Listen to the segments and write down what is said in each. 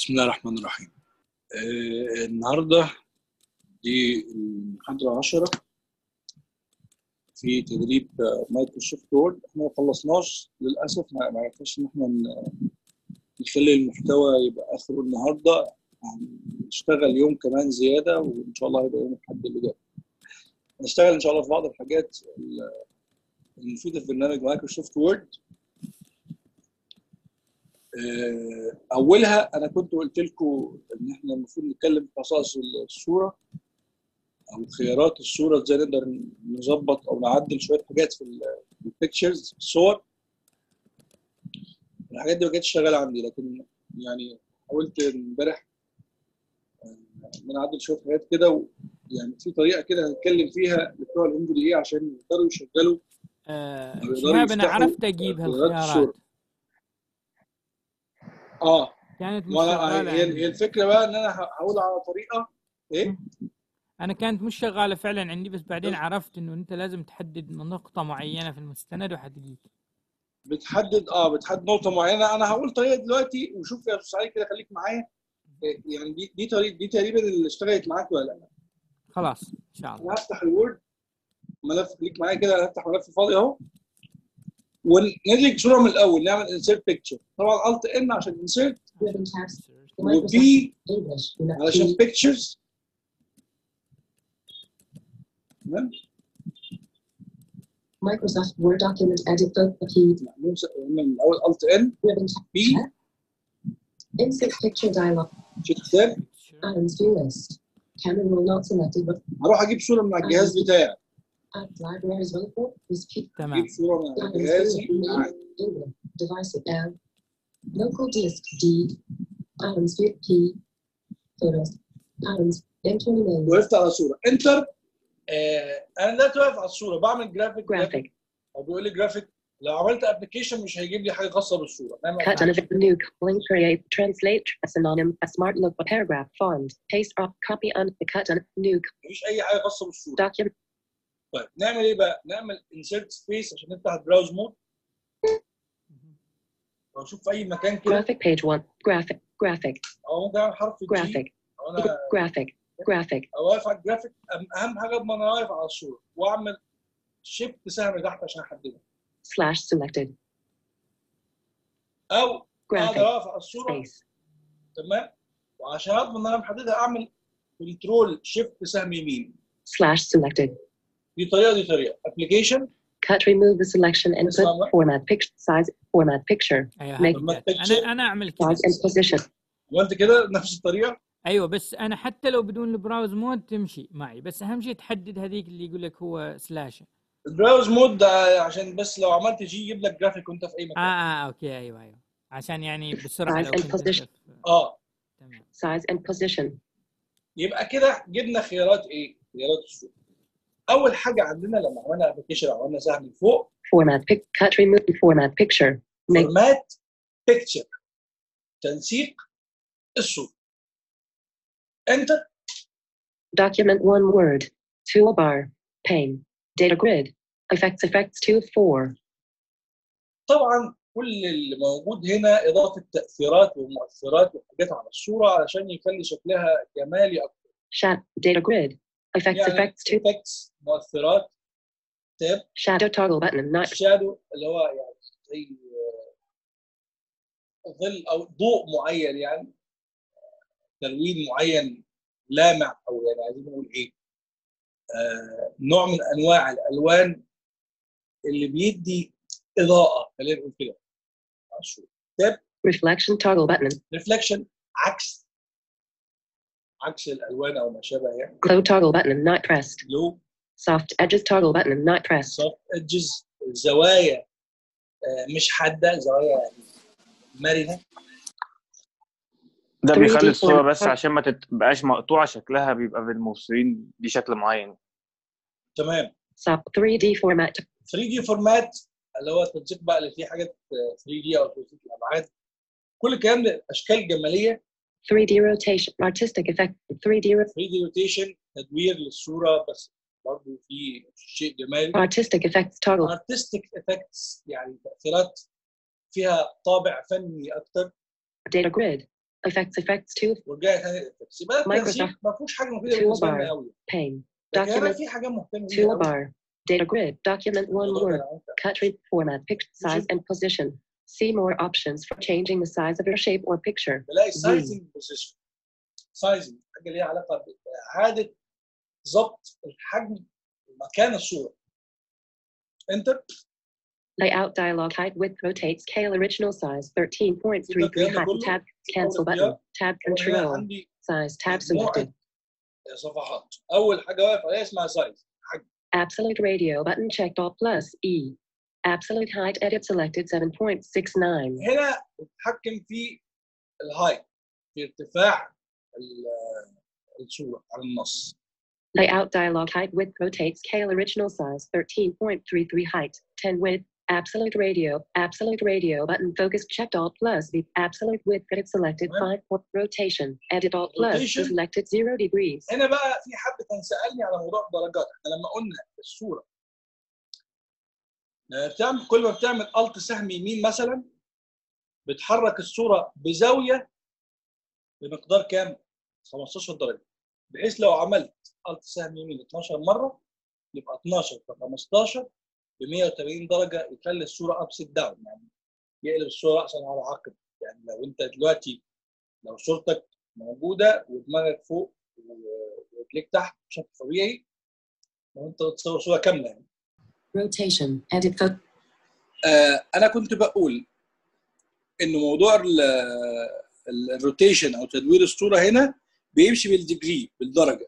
بسم الله الرحمن الرحيم آه النهارده دي المحاضرة 10 في تدريب آه، مايكروسوفت وورد احنا ما خلصناش للأسف ما ما عرفناش إن احنا ن- نخلي المحتوى يبقى آخره النهارده هنشتغل يوم كمان زيادة وإن شاء الله هيبقى يوم الأحد اللي جاي هنشتغل إن شاء الله في بعض الحاجات ال- المفيدة في برنامج مايكروسوفت وورد آه، اولها انا كنت قلت لكم ان احنا المفروض نتكلم في خصائص الصوره او خيارات الصوره ازاي نقدر نظبط او نعدل شويه حاجات في البيكتشرز الصور الحاجات دي ما كانتش شغاله عندي لكن يعني حاولت امبارح آه، ان انا اعدل شويه حاجات كده و- يعني في طريقه كده هنتكلم فيها بتوع الام دي ايه عشان يقدروا يشغلوا آه، يقدروا شهاب انا يفتحوا عرفت اجيب خيارات هالخيارات الصوره اه كانت مش وانا شغاله هي هي عندي الفكره بقى ان انا ه- هقول على طريقه ايه انا كانت مش شغاله فعلا عندي بس بعدين عرفت انه انت لازم تحدد من نقطه معينه في المستند وحتجيك بتحدد اه بتحدد نقطه معينه انا هقول طريقه دلوقتي وشوف يا استاذ سعيد كده خليك معايا إيه، يعني دي دي طريقه دي تقريبا اللي اشتغلت معاك ولا لا خلاص ان شاء الله انا هفتح الوورد ملف خليك معايا كده انا هفتح ملف فاضي اهو وندرج صوره من الاول نعمل انسيرت بيكتشر طبعا الت ان عشان انسيرت Ribbon tabs. وبي English. Unit علشان P. بيكتشرز تمام Microsoft Word document edit photo key. نمسك من الاول الت ان Ribbon tab. بي Check. Insert picture dialog. شيت كتاب Items view list. Camera roll not selected but هروح اجيب صوره من على الجهاز بتاعي add libraries report. Repeat. تمام اجيب صوره من على Items جهازي view عادي. England. Device L. Local disk D. Items view P. Photos. Items. Enter name. وقفت على صوره انتر آه انا دلوقتي واقف على الصوره بعمل جرافيك Graphic. او بيقول لي جرافيك لو عملت ابلكيشن مش هيجيب لي حاجه خاصه بالصوره نعمل Cut on a new link create translate a synonym a smart look a paragraph font paste up copy on the cut on new مفيش اي حاجه خاصه بالصوره document طيب نعمل ايه بقى؟ نعمل انسيرت سبيس عشان نفتح البراوز مود او اشوف في اي مكان كده graphic page one graphic graphic او ممكن اعمل حرف جي graphic او انا graphic graphic او واقف على الجرافيك أهم- اهم حاجه اضمن انا واقف على الصوره واعمل شيفت سهم تحت عشان احددها slash selected او اقدر graphic واقف على الصوره space تمام وعشان اضمن ان انا محددها اعمل كنترول شيفت سهم يمين slash selected دي طريقه دي طريقه ابلكيشن cut remove the selection and Yes, ma'am. put format picture size format picture ايوه Make- هذه جات. انا انا اعمل كذا size and position وانت كده نفس الطريقه ايوه بس انا حتى لو بدون البراوز مود تمشي معي بس اهم شيء تحدد هذيك اللي يقول لك هو سلاش البراوز مود ده عشان بس لو عملت جي يجيب لك جرافيك وانت في اي اه مكان اه اوكي ايوه ايوه عشان يعني بسرعه Size لو and كنت position. أنت في- اه تمام size and position يبقى كده جبنا خيارات ايه؟ خيارات الصوره. اول حاجه عندنا لما عملنا ابلكيشن عملنا سهم فوق format pic cut remove format picture make فورمات بيكتشر تنسيق الصوره. انتر document one word toolbar pane data grid effects effects 2 4 طبعا كل اللي موجود هنا اضافه تاثيرات ومؤثرات وحاجات على الصوره علشان يخلي شكلها جمالي اكتر. Shat data grid. Effects يعني effects to effects مؤثرات تاب shadow toggle button not الشادو اللي هو يعني زي آه، ظل او ضوء معين يعني تلوين معين لامع او يعني عايزين نقول ايه آه نوع من انواع الالوان اللي بيدي اضاءه خلينا نقول كده على الصورة. تاب reflection toggle button ريفلكشن عكس عكس الالوان او ما شابه يعني glow toggle button not pressed لو soft edges toggle button not pressed سوفت ادجز زوايا آه مش حاده زوايا يعني مرنه ده 3D بيخلي الصورة format. بس عشان ما تبقاش مقطوعة شكلها بيبقى في المبصرين دي شكل معين تمام sub 3D format 3 دي فورمات اللي هو التنسيق بقى اللي فيه حاجات 3 دي او تنسيق الابعاد كل الكلام ده اشكال جماليه 3D rotation artistic effect 3D ro- 3 دي روتيشن تدوير للصوره بس برضه في شيء جمالي artistic effects toggle ارتستيك افكتس يعني تاثيرات فيها طابع فني اكتر data grid Effects, effects, to ورجعت تاني الافكتس يبقى ده التنسيق Microsoft ما فيهوش حاجه مفيده بالنسبه لنا Toolbar. قوي pane. لكن هنا Document, في حاجه مهتم بيها قوي toolbar. Data grid, document one الموضوع ده word. لو انت Cut, read, format, picture, size, and position. See more options for changing the size of your shape or picture. بلاقي سايزنج بوزيشن سايزنج حاجه ليها علاقه باعاده ضبط الحجم مكان الصوره انتر Layout dialog height width rotate scale original size 13.33 height tab cancel button tab هنا control عندي size tab مجموعة selected صفحات اول حاجه واقف عليها اسمها سايز absolute radio button checked all plus E absolute height edit selected 7.69 هنا بتتحكم في الهايت في ارتفاع ال- الصوره على النص layout dialog height width rotate scale original size 13.33 height 10 width absolute radio absolute radio button focus checked all plus B absolute width edit selected Right. 5 point rotation edit all plus Rotation. selected 0 degrees هنا بقى في حد كان سالني على موضوع الدرجات احنا لما قلنا الصوره آه، بتعمل كل ما بتعمل الت سهم يمين مثلا بتحرك الصوره بزاويه بمقدار كام 15 درجه بحيث لو عملت الت سهم يمين 12 مره يبقى 12 في 15 ب 180 درجه يخلي الصوره ابسيد داون يعني يقلب الصوره راسا على عقب يعني لو انت دلوقتي لو صورتك موجوده ودماغك فوق ورجليك تحت بشكل طبيعي لو انت بتصور صوره كامله يعني rotation edit photo آه انا كنت بقول ان موضوع ال- ال- الروتيشن او تدوير الصوره هنا بيمشي بالديجري بالدرجه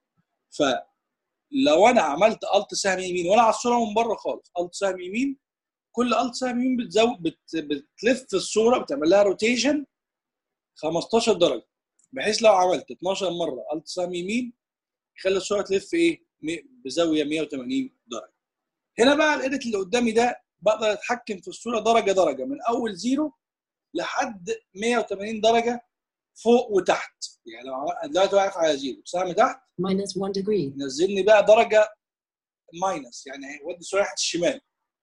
فلو انا عملت الت سهم يمين وانا على الصوره من بره خالص الت سهم يمين كل الت سهم يمين بتزو بت بتلف الصوره بتعمل لها روتيشن 15 درجه بحيث لو عملت 12 مره الت سهم يمين يخلي الصوره تلف ايه م- بزاويه 180 درجه هنا بقى الايديت اللي قدامي ده بقدر اتحكم في الصوره درجه درجه من اول زيرو لحد 180 درجه فوق وتحت يعني لو عمل- دلوقتي واقف على زيرو سهم تحت minus 1 degree ينزلني بقى درجه ماينس يعني هيودي الصوره ناحيه الشمال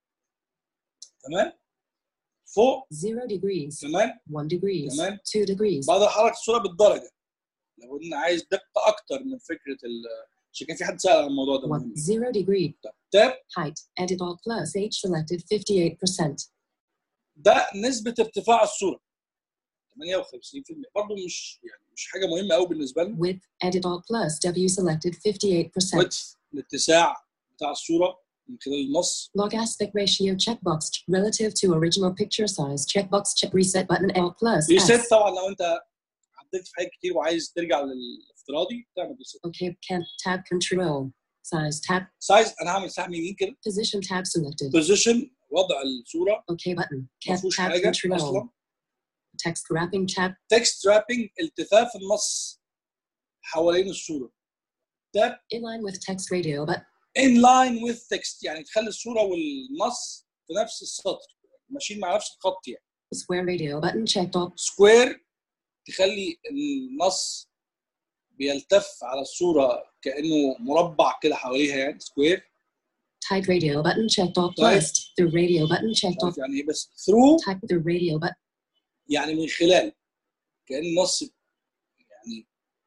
تمام فوق 0 degrees كمان 1 degrees تمام. 2 degrees بقدر احرك الصوره بالدرجه لو ان عايز دقه اكتر من فكره ال عشان كان في حد سال عن الموضوع ده 1 مهم 0 degree تاب height edit all plus H selected 58% ده نسبه ارتفاع الصوره 58% برضه مش يعني مش حاجه مهمه قوي بالنسبه لنا width edit all plus W selected 58% width الاتساع بتاع الصوره من خلال النص log aspect ratio checkbox ch- relative to original picture size checkbox check reset button L plus ريست S طبعا لو انت عدلت في حاجات كتير وعايز ترجع للافتراضي تعمل ريست okay can tab control size tab سايز انا هعمل سهم يمين كده position tab selected بوزيشن وضع الصوره okay button ما can فيهوش tab حاجه control اصلا text wrapping tab تكست رابنج التفاف النص حوالين الصوره تاب in line with text radio but ان لاين وذ تكست يعني تخلي الصوره والنص في نفس السطر ماشيين مع نفس الخط يعني square radio button checked all سكوير تخلي النص بيلتف على الصوره كانه مربع كده حواليها يعني سكوير type radio button checked all Type. plus the radio button checked off يعني ايه بس ثرو type the radio button يعني من خلال كان النص يعني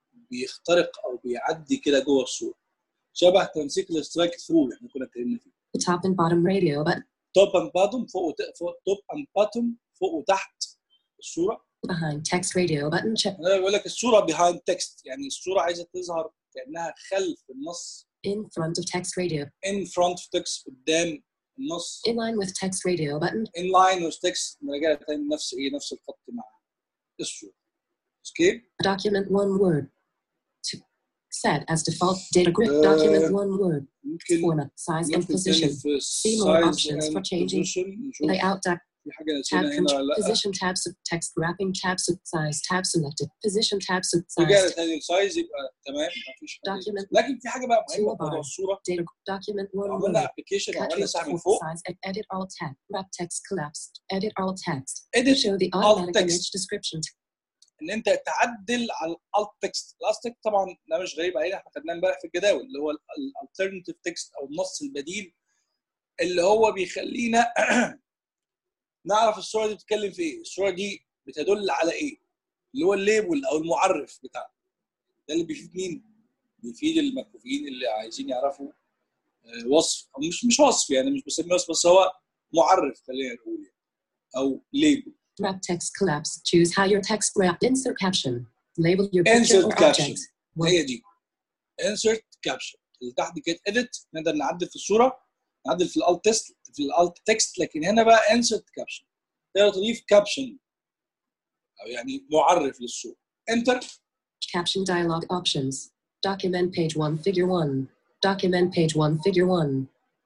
بيخترق او بيعدي كده جوه الصوره شبه تنسيق الاسترايك ثرو اللي احنا كنا اتكلمنا فيه the top and bottom radio button توب اند باتوم فوق وت... فوق توب اند باتوم فوق وتحت الصوره behind text radio button check انا بقول لك الصوره بيهايند تكست يعني الصوره عايزه تظهر كانها خلف النص in front of text radio in front of text قدام النص in line with text radio button in line with text نرجع تاني نفس ايه نفس الخط مع الصوره اوكي document one word to set as default data grid Uh, document one word ممكن format size and ممكن position تاني في See more size options and for changing position نشوف layout doc في حاجه tab نسينا هنا control ولا لا position tab sub text wrapping tab sub size tab selected position tab sub رجعنا size تاني السايز يبقى تمام مفيش حاجه Document. لكن في حاجه بقى مهمه في Toolbar. موضوع الصوره data document one لو word عملنا ابلكيشن cut وعملنا with سهم font فوق size and edit all text wrap text collapsed edit all text edit show the all automatic text. image description ان انت تعدل على الالت تكست الالت طبعا ده مش غريب علينا احنا خدناه امبارح في الجداول اللي هو الالترناتيف تكست او النص البديل اللي هو بيخلينا نعرف الصوره دي بتتكلم في ايه الصوره دي بتدل على ايه اللي هو الليبل او المعرف بتاعنا ده اللي بيفيد مين؟ بيفيد المكفوفين اللي عايزين يعرفوا آه، وصف او مش مش وصف يعني مش بسميه وصف بس هو معرف خلينا نقول يعني او ليبل Wrap text collapse. Choose how your text wrap. Insert caption. Label your picture Insert or caption. object. One. هي دي insert caption اللي تحت كانت edit نقدر نعدل في الصوره نعدل في الالت تكست في الالت تكست لكن هنا بقى insert caption تقدر تضيف caption او يعني معرف للصوره انتر Caption dialog options. Document page 1, figure 1. Document page 1, figure 1.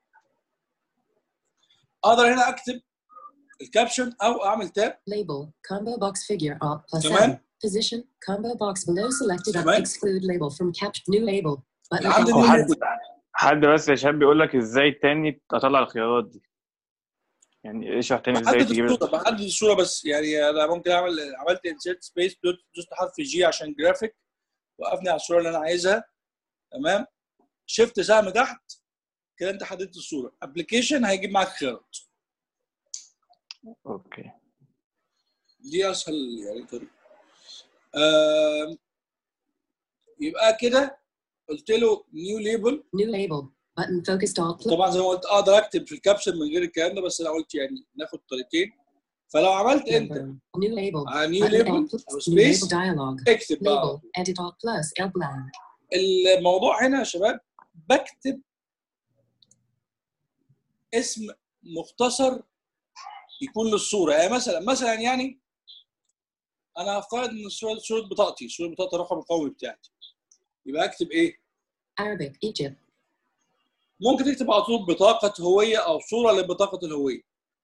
اقدر هنا اكتب الكابشن او اعمل تاب Label. Combo box figure alt plus تمام. M. Position. Combo box below selected. تمام. Exclude label from caption. New label. Button. عندي Alt- هو new حد label. حد بس يا شباب بيقول لك ازاي تاني اطلع الخيارات دي يعني اشرح تاني ازاي بحدد تجيب الصوره بحدد الصوره بس يعني انا ممكن اعمل عملت انسيرت سبيس دوست حرف جي عشان جرافيك وقفني على الصوره اللي انا عايزها تمام شيفت سهم تحت كده انت حددت الصوره ابلكيشن هيجيب معاك خيارات اوكي دي اسهل يعني طريقه آم، يبقى كده قلت له نيو ليبل New label. Button focused alt plus. طبعا زي ما قلت اقدر اكتب في الكابشن من غير الكلام ده بس انا قلت يعني ناخد طريقتين فلو عملت انتر Number. New label. على نيو Button ليبل alt او plus. New label سبيس dialog. اكتب بقى Label. Edit alt plus L blank. الموضوع هنا يا شباب بكتب اسم مختصر يكون للصوره يعني مثلا مثلا يعني انا هفترض ان صوره صوره بطاقتي صوره بطاقه الرقم القومي بتاعتي يبقى اكتب ايه؟ Arabic. Egypt. ممكن تكتب على طول بطاقه هويه او صوره لبطاقه الهويه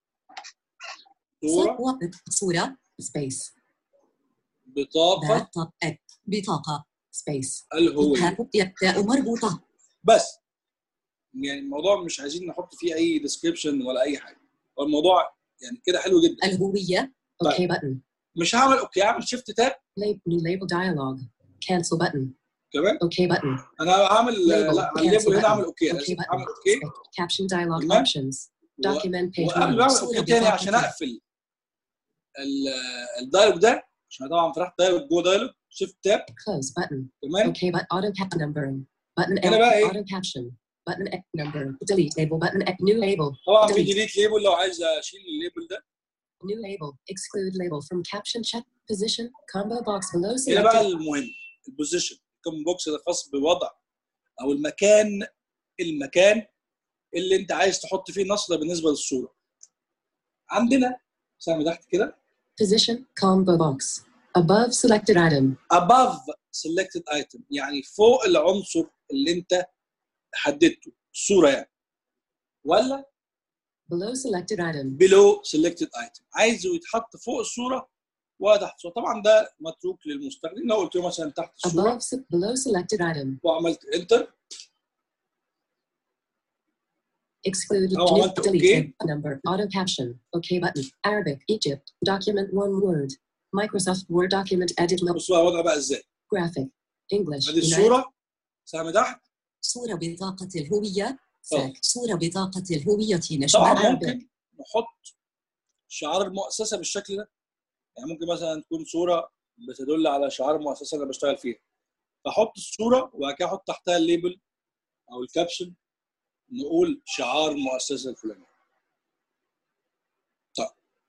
صوره صورة صورة Space. بطاقه بطاقة بطاقة Space. الهويه تاء ياء مربوطة بس يعني الموضوع مش عايزين نحط فيه اي ديسكريبشن ولا اي حاجه هو الموضوع يعني كده حلو جدا الهوية OK button. مش هعمل اوكي هعمل شيفت تاب Lab- new label dialog. Cancel button. كمان OK button. انا هعمل Label. لا على الليبل هنا اعمل اوكي OK لازم button. اعمل اوكي Caption dialog تمام. options. و- Document page وقبل ما 1. اعمل صورة اوكي تاني بطاقة عشان كده. اقفل ال- الدايلوج ده عشان طبعا فتحت دايلوج جوه دايلوج شيفت تاب Close button. تمام OK but auto cap numbering. Button هنا L. بقى إيه؟ Auto caption. Button X number. Delete label. Button X. New label. طبعا في delete. ديليت ليبل لو عايز اشيل الليبل ده New label. Exclude label from caption check. Position. Combo box below هنا بقى selected. المهم البوزيشن الكوم بوكس ده خاص بوضع او المكان المكان اللي انت عايز تحط فيه النص ده بالنسبه للصوره عندنا سهم تحت كده Position. Combo box. Above selected item. above selected item يعني فوق العنصر اللي انت حددته الصوره يعني ولا Below selected item. below selected item عايزه يتحط فوق الصوره ولا تحت الصوره طبعا ده متروك للمستخدم لو قلت له مثلا تحت الصوره Above. se- Below selected item. وعملت انتر Exclude. Oh, I new- want to- delete. okay. Number. Auto caption. OK button. Arabic. Egypt. Document one word. Microsoft Word document edit mode. بصوا على الوضع بقى ازاي Graphic. English. ادي United الصوره سهم تحت صورة بطاقة الهوية اه. صورة بطاقة الهوية نشر طبعا عربي ممكن نحط شعار المؤسسه بالشكل ده يعني ممكن مثلا تكون صوره بتدل على شعار المؤسسه اللي أنا بشتغل فيها فاحط الصوره وبعد كده احط تحتها الليبل او الكابشن نقول شعار المؤسسه الفلانيه طيب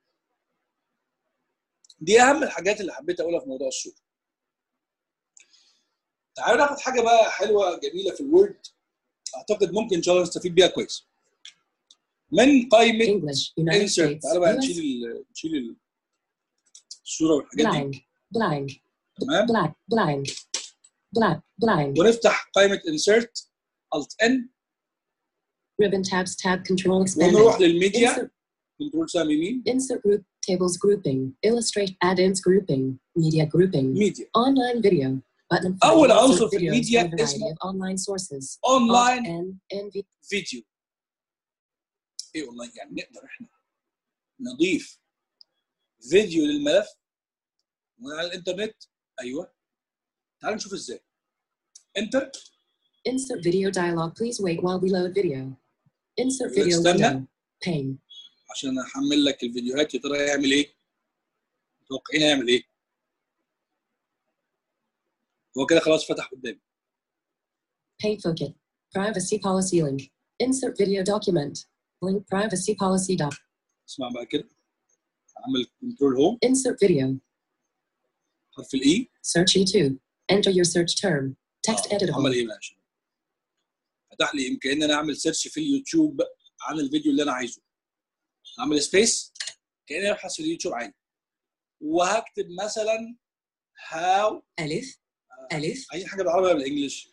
دي اهم الحاجات اللي حبيت اقولها في موضوع الصوره تعالوا ناخد حاجه بقى حلوه جميله في الوورد اعتقد ممكن ان شاء الله نستفيد بيها كويس من قائمه English. United انسرت States. تعالى بقى US. نشيل ال- نشيل الصوره والحاجات دي Blank. Blank. تمام Black. Blank. Black. Blank. ونفتح قائمه انسرت الت ان Ribbon tabs. Tab control expanded. ونروح للميديا Insert. كنترول سهم يمين Insert group. Tables grouping. Illustrate. Add-ins grouping. Media grouping. ميديا Online video. Button. for أول insert عنصر في videos الميديا from a variety اسمه of online sources. اونلاين Alt N NV. فيديو ايه اونلاين يعني نقدر احنا نضيف فيديو للملف من على الانترنت ايوه تعال نشوف ازاي انتر Insert video dialog. Please wait while we load video. Insert video استنى. window. Pane. عشان احمل لك الفيديوهات يا ترى يعمل ايه متوقعين هيعمل ايه هو كده خلاص فتح قدامي Paint Focus. Privacy policy link. Insert video document. Link privacy policy doc. اسمع بقى كده اعمل كنترول هوم Insert video. حرف الاي Search YouTube. Enter your search term. Text عمل editable. ايه بقى عشان فتح لي امكانيه ان انا اعمل سيرش في اليوتيوب عن الفيديو اللي انا عايزه اعمل سبيس كاني ابحث في اليوتيوب عادي وهكتب مثلا هاو ألف ألف اي حاجه بالعربي ولا بالانجلش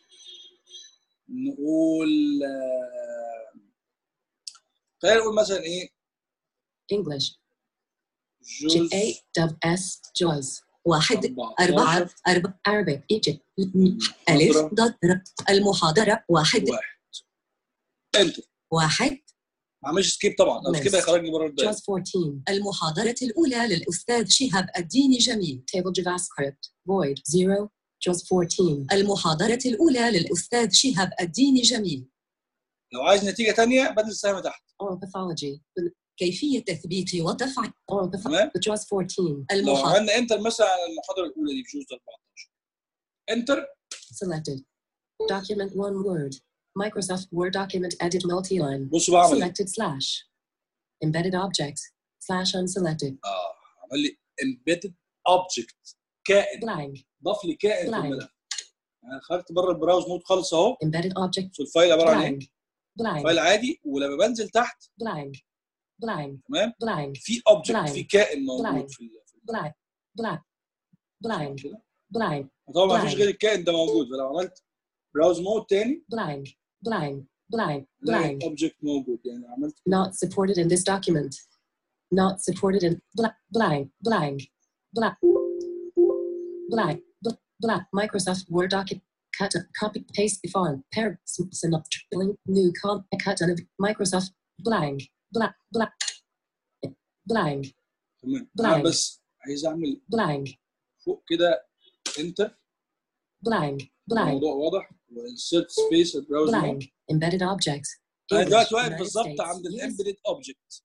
نقول آه، خلينا نقول مثلا ايه English. جوز A dub S JAWS. واحد 14 أربعة أربعة Arabic Egypt. ألف محاضرة ضد ر المحاضرة واحد واحد انتر واحد ما عملش سكيب طبعا لو سكيب List. هيخرجني بره الدايره JAWS 14. المحاضرة الأولى للأستاذ شهاب الدين جميل Table JavaScript. Void. 0. JAWS 14. المحاضرة الأولى للأستاذ شهاب الدين جميل لو عايز نتيجه ثانيه بدل السهم تحت Oral pathology. كيفية تثبيت وضع Oral pathology. تمام JAWS 14. لو المحاضرة عملنا انتر مثلا على المحاضره الاولى دي في جوز 14 انتر Selected. Document one word. Microsoft Word document edit multi-line. بصوا بقى عمل ايه Selected slash. Embedded objects. Slash unselected. اه عمل لي embedded object كائن Blank. ضاف لي كائن في Blank. الملف يعني خرجت بره البراوز مود خالص اهو Embedded object. شوف الفايل عباره عن ايه Blank. Blank. فايل عادي ولما بنزل تحت Blank. Blank. تمام Blank. في اوبجكت Blank. في كائن موجود Blank. في ال- في Blank. Blank. Blank. كده Blank. طبعا ما فيش Blank. غير الكائن ده موجود فلو عملت براوز مود تاني Blank. Blank. Blank. تلاقي Blank. الاوبجكت موجود يعني عملت Not supported in this document. Not supported in blank. Blank. Blank. Blank. Blank. Bl- Blank. Microsoft Word document. Cut. Copy. Paste. Font. Pair. Synoptic. Link. New. Com. Cut. on Microsoft. Blank. Blank. Blank. Blank. تمام Blank. انا بس عايز اعمل Blank. فوق كده انتر Blank. Blank. الموضوع واضح وانسرت سبيس البراوز مود Blank. Embedded objects. انا English, دلوقتي واقف United بالظبط States. عند Yes. الامبيدد اوبجكت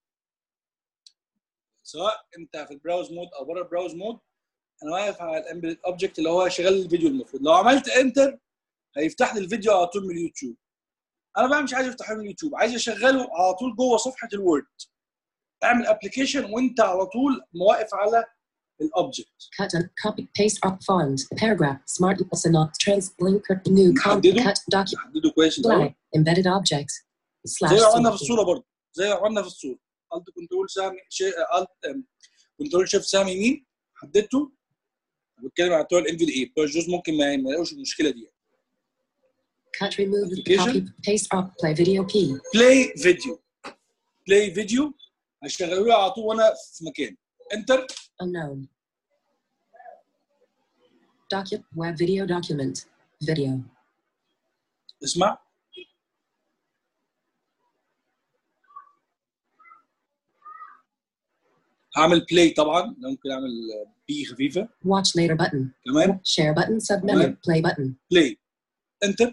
سواء انت في البراوز مود او بره البراوز مود انا واقف على الامبيدد اوبجكت اللي هو شغال الفيديو المفروض لو عملت انتر هيفتح لي الفيديو على طول من اليوتيوب انا بقى مش عايز افتحه من اليوتيوب عايز اشغله على طول جوه صفحه الوورد اعمل ابلكيشن وانت على طول واقف على الاوبجكت Cut and copy paste up font paragraph smart synop trans blinker new com نحدده. cut document نحدده كويس الاول blank embedded objects slash زي ما عملنا في selected. الصوره برضه زي ما عملنا في الصوره الت كنترول سهم شي... الت كنترول شيفت سهم يمين حددته بتكلم عن بتوع الان في دي اي بتوع الجوز ممكن ما ما يلاقوش المشكله دي cut remove Application. copy paste up play video p بلاي فيديو بلاي فيديو هيشغلوا لي على طول وانا في مكان انتر unknown document web video document video اسمع هعمل بلاي طبعا ممكن اعمل بي خفيفه watch later button تمام share button sub menu Right. play button بلاي انتر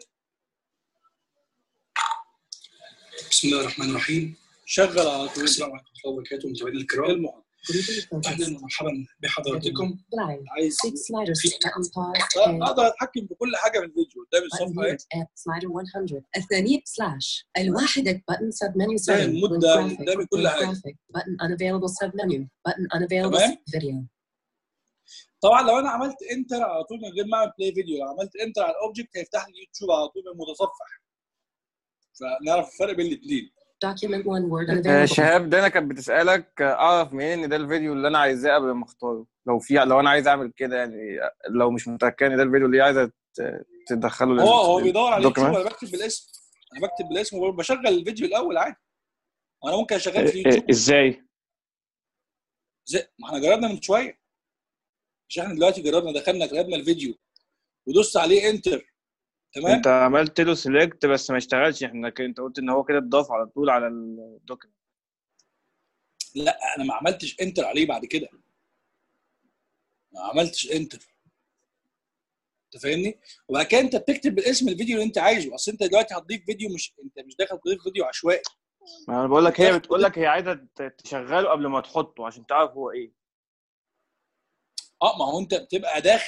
بسم الله الرحمن الرحيم شغل على طول السلام عليكم ورحمه الله وبركاته متابعينا الكرام المحاضرة. briefly اهلا focus ومرحبا بحضراتكم blank عايز six sliders في- button pause and اقدر اتحكم في كل حاجه في الفيديو قدام button الصفحه اهي mute app slider 100 الثانية slash الواحدة button sub menu زي setting المدة link graphic, قدامي كل link حاجة. graphic, button unavailable sub menu button unavailable تمام. video طبعا لو انا عملت انتر على طول من غير ما اعمل بلاي فيديو لو عملت انتر على الاوبجكت هيفتح لي يوتيوب على طول من متصفح فنعرف الفرق بين الاثنين document one word آه، unavailable شهاب دانا كانت بتسألك آه، اعرف منين ان ده الفيديو اللي انا عايزاه قبل ما اختاره لو في لو انا عايز اعمل كده يعني لو مش متأكد ان ده الفيديو اللي هي عايزه ت- تدخله هو هو لل- بيدور على اليوتيوب document. انا بكتب بالاسم انا بكتب بالاسم وبشغل الفيديو الاول عادي وانا ممكن اشغل في اليوتيوب ازاي؟ زي ما احنا جربنا من شويه مش احنا دلوقتي جربنا دخلنا كتبنا الفيديو ودوست عليه انتر تمام انت عملت له سيلكت بس ما اشتغلش احنا ك- انت قلت ان هو كده اتضاف على طول على الدوكيمنت لا انا ما عملتش انتر عليه بعد كده ما عملتش انتر انت فاهمني وبعد كده انت بتكتب بالاسم الفيديو اللي انت عايزه اصل انت دلوقتي هتضيف فيديو مش انت مش داخل تضيف فيديو عشوائي ما انا بقول لك هي بتقول لك هي عايزه ت- تشغله قبل ما تحطه عشان تعرف هو ايه اه ما هو انت بتبقى داخل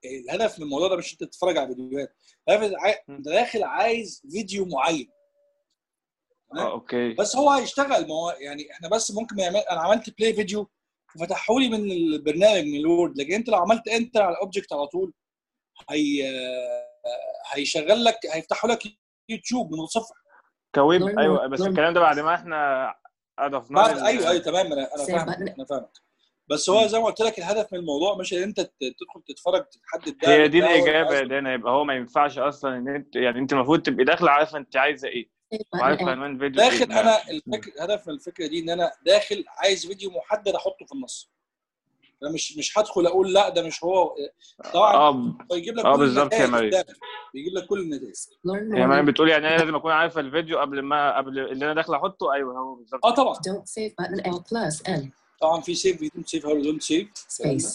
الهدف من الموضوع ده مش انت تتفرج على فيديوهات الهدف عاي- انت داخل عايز فيديو معين اه اوكي بس هو هيشتغل ما هو يعني احنا بس ممكن ما يعمل انا عملت بلاي فيديو وفتحوا لي من البرنامج من الوورد لكن انت لو عملت انتر على الاوبجكت على طول هي هيشغل لك هيفتحوا لك يوتيوب من الصفر كويب Learn ايوه more- بس learn- الكلام ده بعد ما احنا اضفنا بعد لل- ايوه ايوه تمام انا انا Save فاهمك button. انا فاهمك بس هو زي ما قلت لك الهدف من الموضوع مش ان انت ت- تدخل تتفرج تحدد ده هي دي ده الاجابه ولا يا دانا يبقى هو ما ينفعش اصلا ان انت يعني انت المفروض تبقي داخله عارفه انت عايزه ايه Save وعارفه button. عنوان فيديو إيه. داخل انا الفكر هدف من الفكره دي ان انا داخل عايز فيديو محدد احطه في النص انا مش مش هدخل اقول لا ده مش هو طبعا اه هو يجيب لك اه كل بالظبط يا النتائج مريم. قدامك. بيجيب لك كل النتائج Learn هي مريم more. بتقول يعني انا لازم اكون عارفه الفيديو قبل ما قبل اللي انا داخل احطه ايوه هو بالظبط اه طبعا Don't save button L plus N. طبعا في سيف في دونت سيف هاو دونت سيف Space.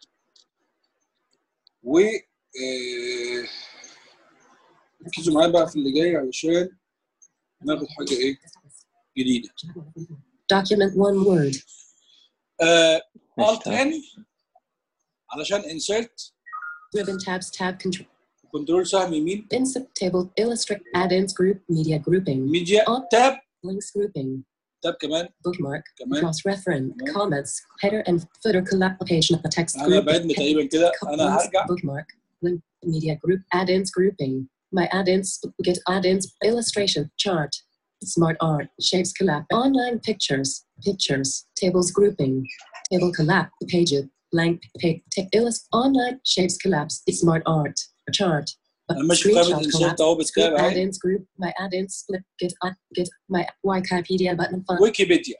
و آه، ركزوا معايا بقى في اللي جاي علشان ناخد حاجه ايه جديده Document one word. الت ان علشان انسرت Ribbon tabs tab control. كنترول سهم يمين Insert table illustrate add-ins group media grouping. ميديا آه. تاب Links grouping. تاب كمان Bookmark. كمان Cross reference. Come on. Comments. Header and footer collaboration of the text انا group. بعدنا تقريبا كده انا Links, هرجع bookmark. Link media group add-ins grouping. My add-ins get add-ins illustration chart. Smart art shapes collab online pictures pictures tables grouping table collab pages blank page ta- illust online shapes collapse smart art chart انا ماشي في قائمه screenshot انسرت collapse اهو group بتكتب اهي add-ins group my add-ins split get uh, get my Wikipedia button fun ويكيبيديا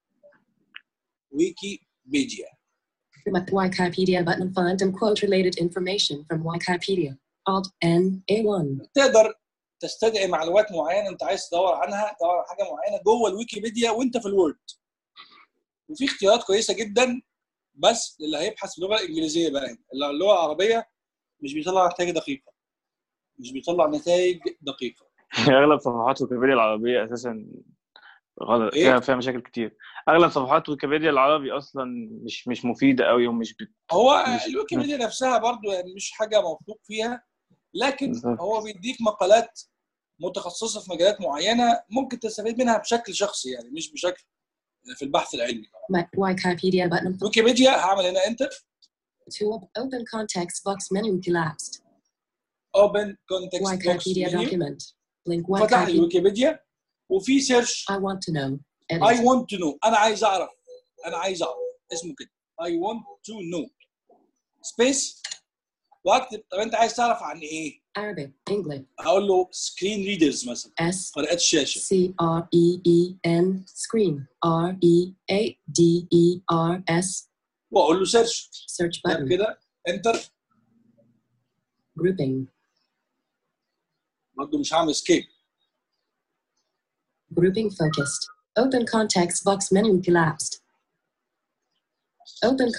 ويكيبيديا my Wikipedia button find and quote related information from Wikipedia Alt N A1 تقدر تستدعي معلومات معينه انت عايز تدور عنها تدور على حاجه معينه جوه الويكيبيديا وانت في الوورد وفي اختيارات كويسه جدا بس اللي هيبحث باللغه الانجليزيه بقى اللي اللغه العربيه مش بيطلع نتائج دقيقه مش بيطلع نتائج دقيقه اغلب صفحات ويكيبيديا العربيه اساسا غلط إيه؟ فيها فيها مشاكل كتير اغلب صفحات ويكيبيديا العربي اصلا مش مش مفيده قوي ومش بت... هو مش- الويكيبيديا نفسها برضو يعني مش حاجه موثوق فيها لكن بالظبط. هو بيديك مقالات متخصصه في مجالات معينه ممكن تستفيد منها بشكل شخصي يعني مش بشكل في البحث العلمي my Wikipedia button ويكيبيديا هعمل هنا انتر to open context box menu collapsed اوبن كونتكست بوكس Wikipedia document link فتح لي Wikipedia ويكيبيديا وفي سيرش I want to know اي edit ونت تو نو انا عايز اعرف انا عايز اعرف اسمه كده اي ونت تو نو سبيس واكتب طب انت عايز تعرف عن ايه؟ Arabic English اقول له سكرين ريدرز مثلا S قارئات الشاشه C R E E N screen R E A D E R S واقول له سيرش search طب button كده انتر grouping برضه مش هعمل اسكيب grouping focused open context box menu collapsed open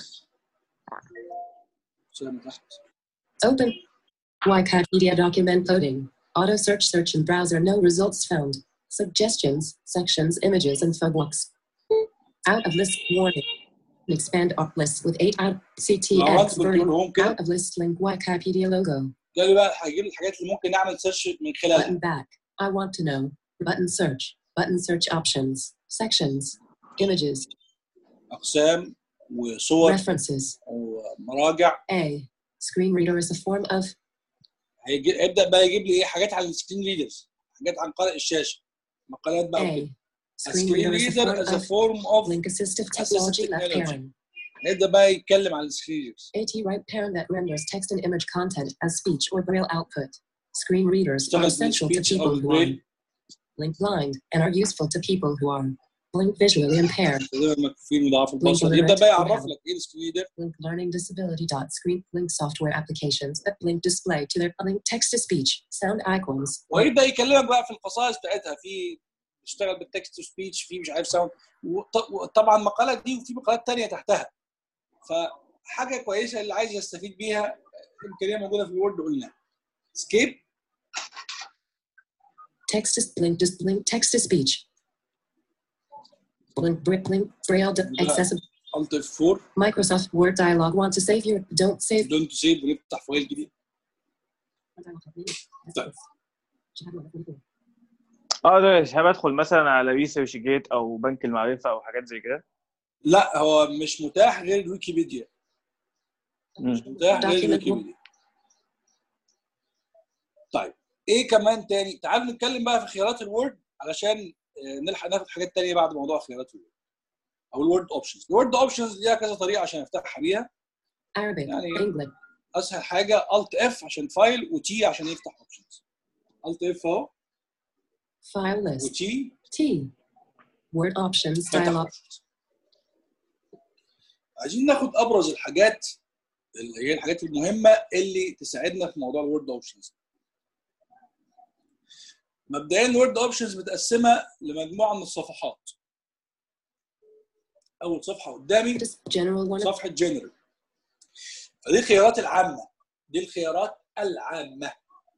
تحت open Wikipedia document loading auto search search in browser no results found suggestions sections images infobooks out of list warning expand up list with 8 out لو عملت CTX كنترول burning هوم كده out of list link Wikipedia logo قال لي بقى هيجيب لي الحاجات اللي ممكن نعمل سيرش من خلالها button back I want to know button search button search options sections images اقسام وصور references ومراجع A screen reader is a form of هيجي يبدا بقى يجيب لي ايه حاجات على السكرين ريدرز حاجات عن قارئ الشاشه مقالات بقى وكده A screen السكرين reader is a ريدر form از of فورم اوف link assistive Assistive technology left technology. parent هيبدا بقى يتكلم عن السكرين ريدرز AT right parent that renders text and image content as speech or braille output. Screen readers are اشتغل essential to بالسبيتش people او who are بالبريل link blind and are useful to people who are link visually impaired. تقريبا مكفوفين مضاعف البصر Link يبدا بقى alert. يعرف لك ايه السكرين ريدر Link learning disability dot screen link software applications that link display to their link text to speech sound icons. ويبدا يكلمك بقى في الخصائص بتاعتها في بيشتغل بالتكست تو سبيتش في مش عارف ساوند وطبعا مقالات دي وفي مقالات تانية تحتها فحاجه كويسه اللي عايز يستفيد بيها الامكانيه موجوده في الوورد قلنا سكيب Text to link just link text to speech. Link brick link braille de- accessible الت اف 4 Microsoft Word dialog. Want to save your. Don't save. دونت سيف ونفتح فايل جديد طيب. اه ده شباب ادخل مثلا على ريسيرش جيت او بنك المعرفه او حاجات زي كده لا هو مش متاح غير الويكيبيديا مش مم. متاح غير Document الويكيبيديا طيب ايه كمان تاني تعالوا نتكلم بقى في خيارات الوورد علشان آه، نلحق ناخد حاجات تانية بعد موضوع خيارات الوورد او الوورد اوبشنز الوورد اوبشنز ليها كذا طريقه عشان افتحها بيها Arabic. يعني- English. اسهل حاجه الت اف عشان فايل وتي عشان يفتح اوبشنز الت اف اهو File list. وتي T. Word options فتح dialog. options. عايزين ناخد ابرز الحاجات اللي هي الحاجات المهمه اللي تساعدنا في موضوع الوورد اوبشنز مبدئيا الوورد اوبشنز متقسمه لمجموعه من الصفحات اول صفحه قدامي It is general one. صفحه جنرال فدي الخيارات العامه دي الخيارات العامه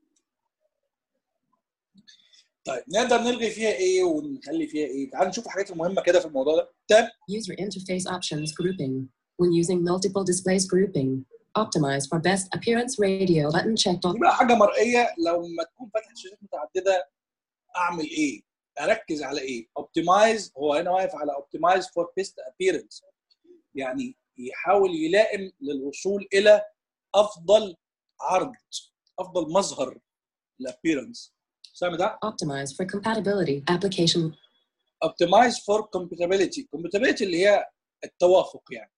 طيب نقدر نلغي فيها ايه ونخلي فيها ايه تعالوا نشوف الحاجات المهمه كده في الموضوع ده تاب User interface options grouping. When using multiple displays grouping. Optimize for best appearance radio button checked off. دي بقى حاجه مرئيه لو ما تكون فاتح شاشات متعدده اعمل ايه؟ اركز على ايه؟ اوبتمايز هو هنا واقف على اوبتمايز فور بيست ابييرنس يعني يحاول يلائم للوصول الى افضل عرض افضل مظهر الابييرنس سامع ده؟ Optimize for compatibility. Application. اوبتمايز فور كومباتيبيليتي كومباتيبيليتي اللي هي التوافق يعني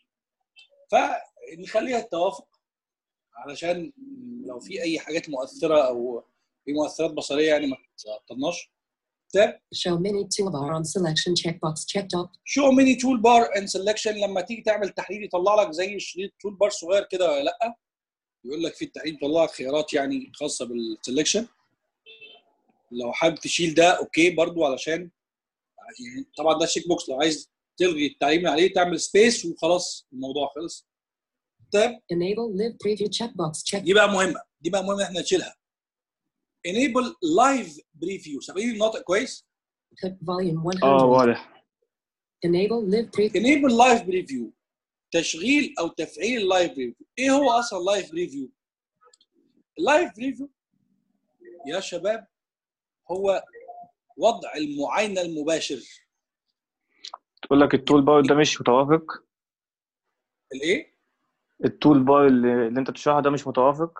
فنخليها التوافق علشان لو في اي حاجات مؤثره او في مؤثرات بصريه يعني ما تعطلناش تاب Show mini toolbar on selection checkbox checked off. شو ميني تول بار اند سelection لما تيجي تعمل تحليل يطلع لك زي شريط تول بار صغير كده ولا لا يقول لك في التحليل يطلع لك خيارات يعني خاصه بالسلكشن لو حابب تشيل ده اوكي برضو علشان يعني طبعا ده شيك بوكس لو عايز تلغي التعليم من عليه تعمل سبيس وخلاص الموضوع خلص تاب Enable live preview checkbox checked. دي بقى مهمه دي بقى مهمه احنا نشيلها enable live preview سامعين الناطق كويس Clip volume اه 100. واضح Enable live preview. enable live preview تشغيل او تفعيل اللايف بريفيو ايه هو اصلا لايف بريفيو اللايف بريفيو يا شباب هو وضع المعاينه المباشر تقول لك التول بار ده مش متوافق الايه التول بار اللي, اللي انت بتشرحه ده مش متوافق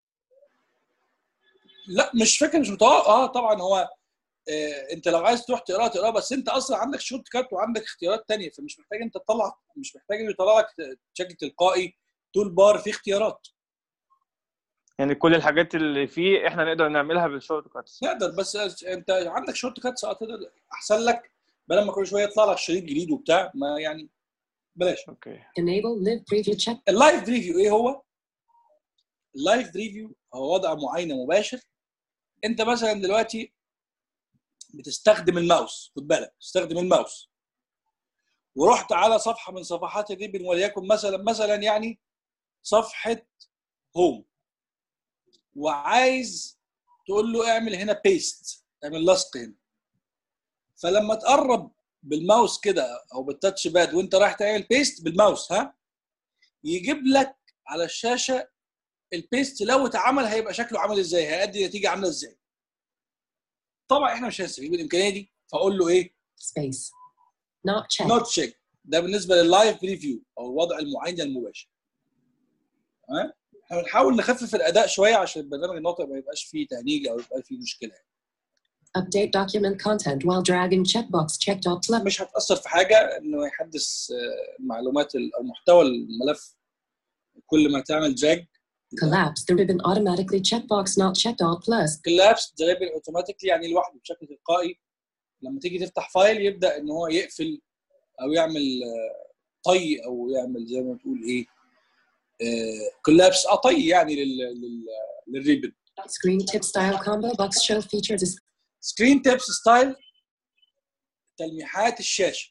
لا مش فاكر مش متوقع اه طبعا هو آه انت لو عايز تروح تقرا تقرا بس انت اصلا عندك شورت كات وعندك اختيارات تانية فمش محتاج انت تطلع مش محتاج انه يطلع لك بشكل تلقائي تول بار فيه اختيارات يعني كل الحاجات اللي فيه احنا نقدر نعملها بالشورت كاتس تقدر بس انت عندك شورت كاتس اه تقدر احسن لك بدل ما كل شويه يطلع لك شريط جديد وبتاع ما يعني بلاش اوكي Enable live preview check. اللايف ريفيو ايه هو؟ اللايف ريفيو هو وضع معاينه مباشر انت مثلا دلوقتي بتستخدم الماوس خد بالك تستخدم الماوس ورحت على صفحه من صفحات الريبن وليكن مثلا مثلا يعني صفحه هوم وعايز تقول له اعمل هنا بيست اعمل لصق هنا فلما تقرب بالماوس كده او بالتاتش باد وانت رايح تعمل بيست بالماوس ها يجيب لك على الشاشه البيست لو اتعمل هيبقى شكله عامل ازاي هيأدي نتيجه عامله ازاي طبعا احنا مش هنستفيد بالامكانيه دي فاقول له ايه Space. Not checked. نوت تشيك ده بالنسبه لللايف ريفيو او وضع المعاينه المباشر تمام احنا بنحاول نخفف الاداء شويه عشان البرنامج الناطق ما يبقاش فيه تهنيج او يبقى فيه مشكله Update document content while dragging checkbox checked off. Left. مش هتاثر في حاجه انه يحدث آه، معلومات ال- او محتوى الملف كل ما تعمل دراج Collapse the ribbon automatically checkbox not checked all plus. كلابس دريبل اوتوماتيكلي يعني لوحده بشكل تلقائي لما تيجي تفتح فايل يبدا ان هو يقفل او يعمل آه، طي او يعمل زي ما تقول ايه كلابس اه طي يعني لل لل للريبن Screen tip style combo box show features. سكرين تيبس ستايل تلميحات الشاشه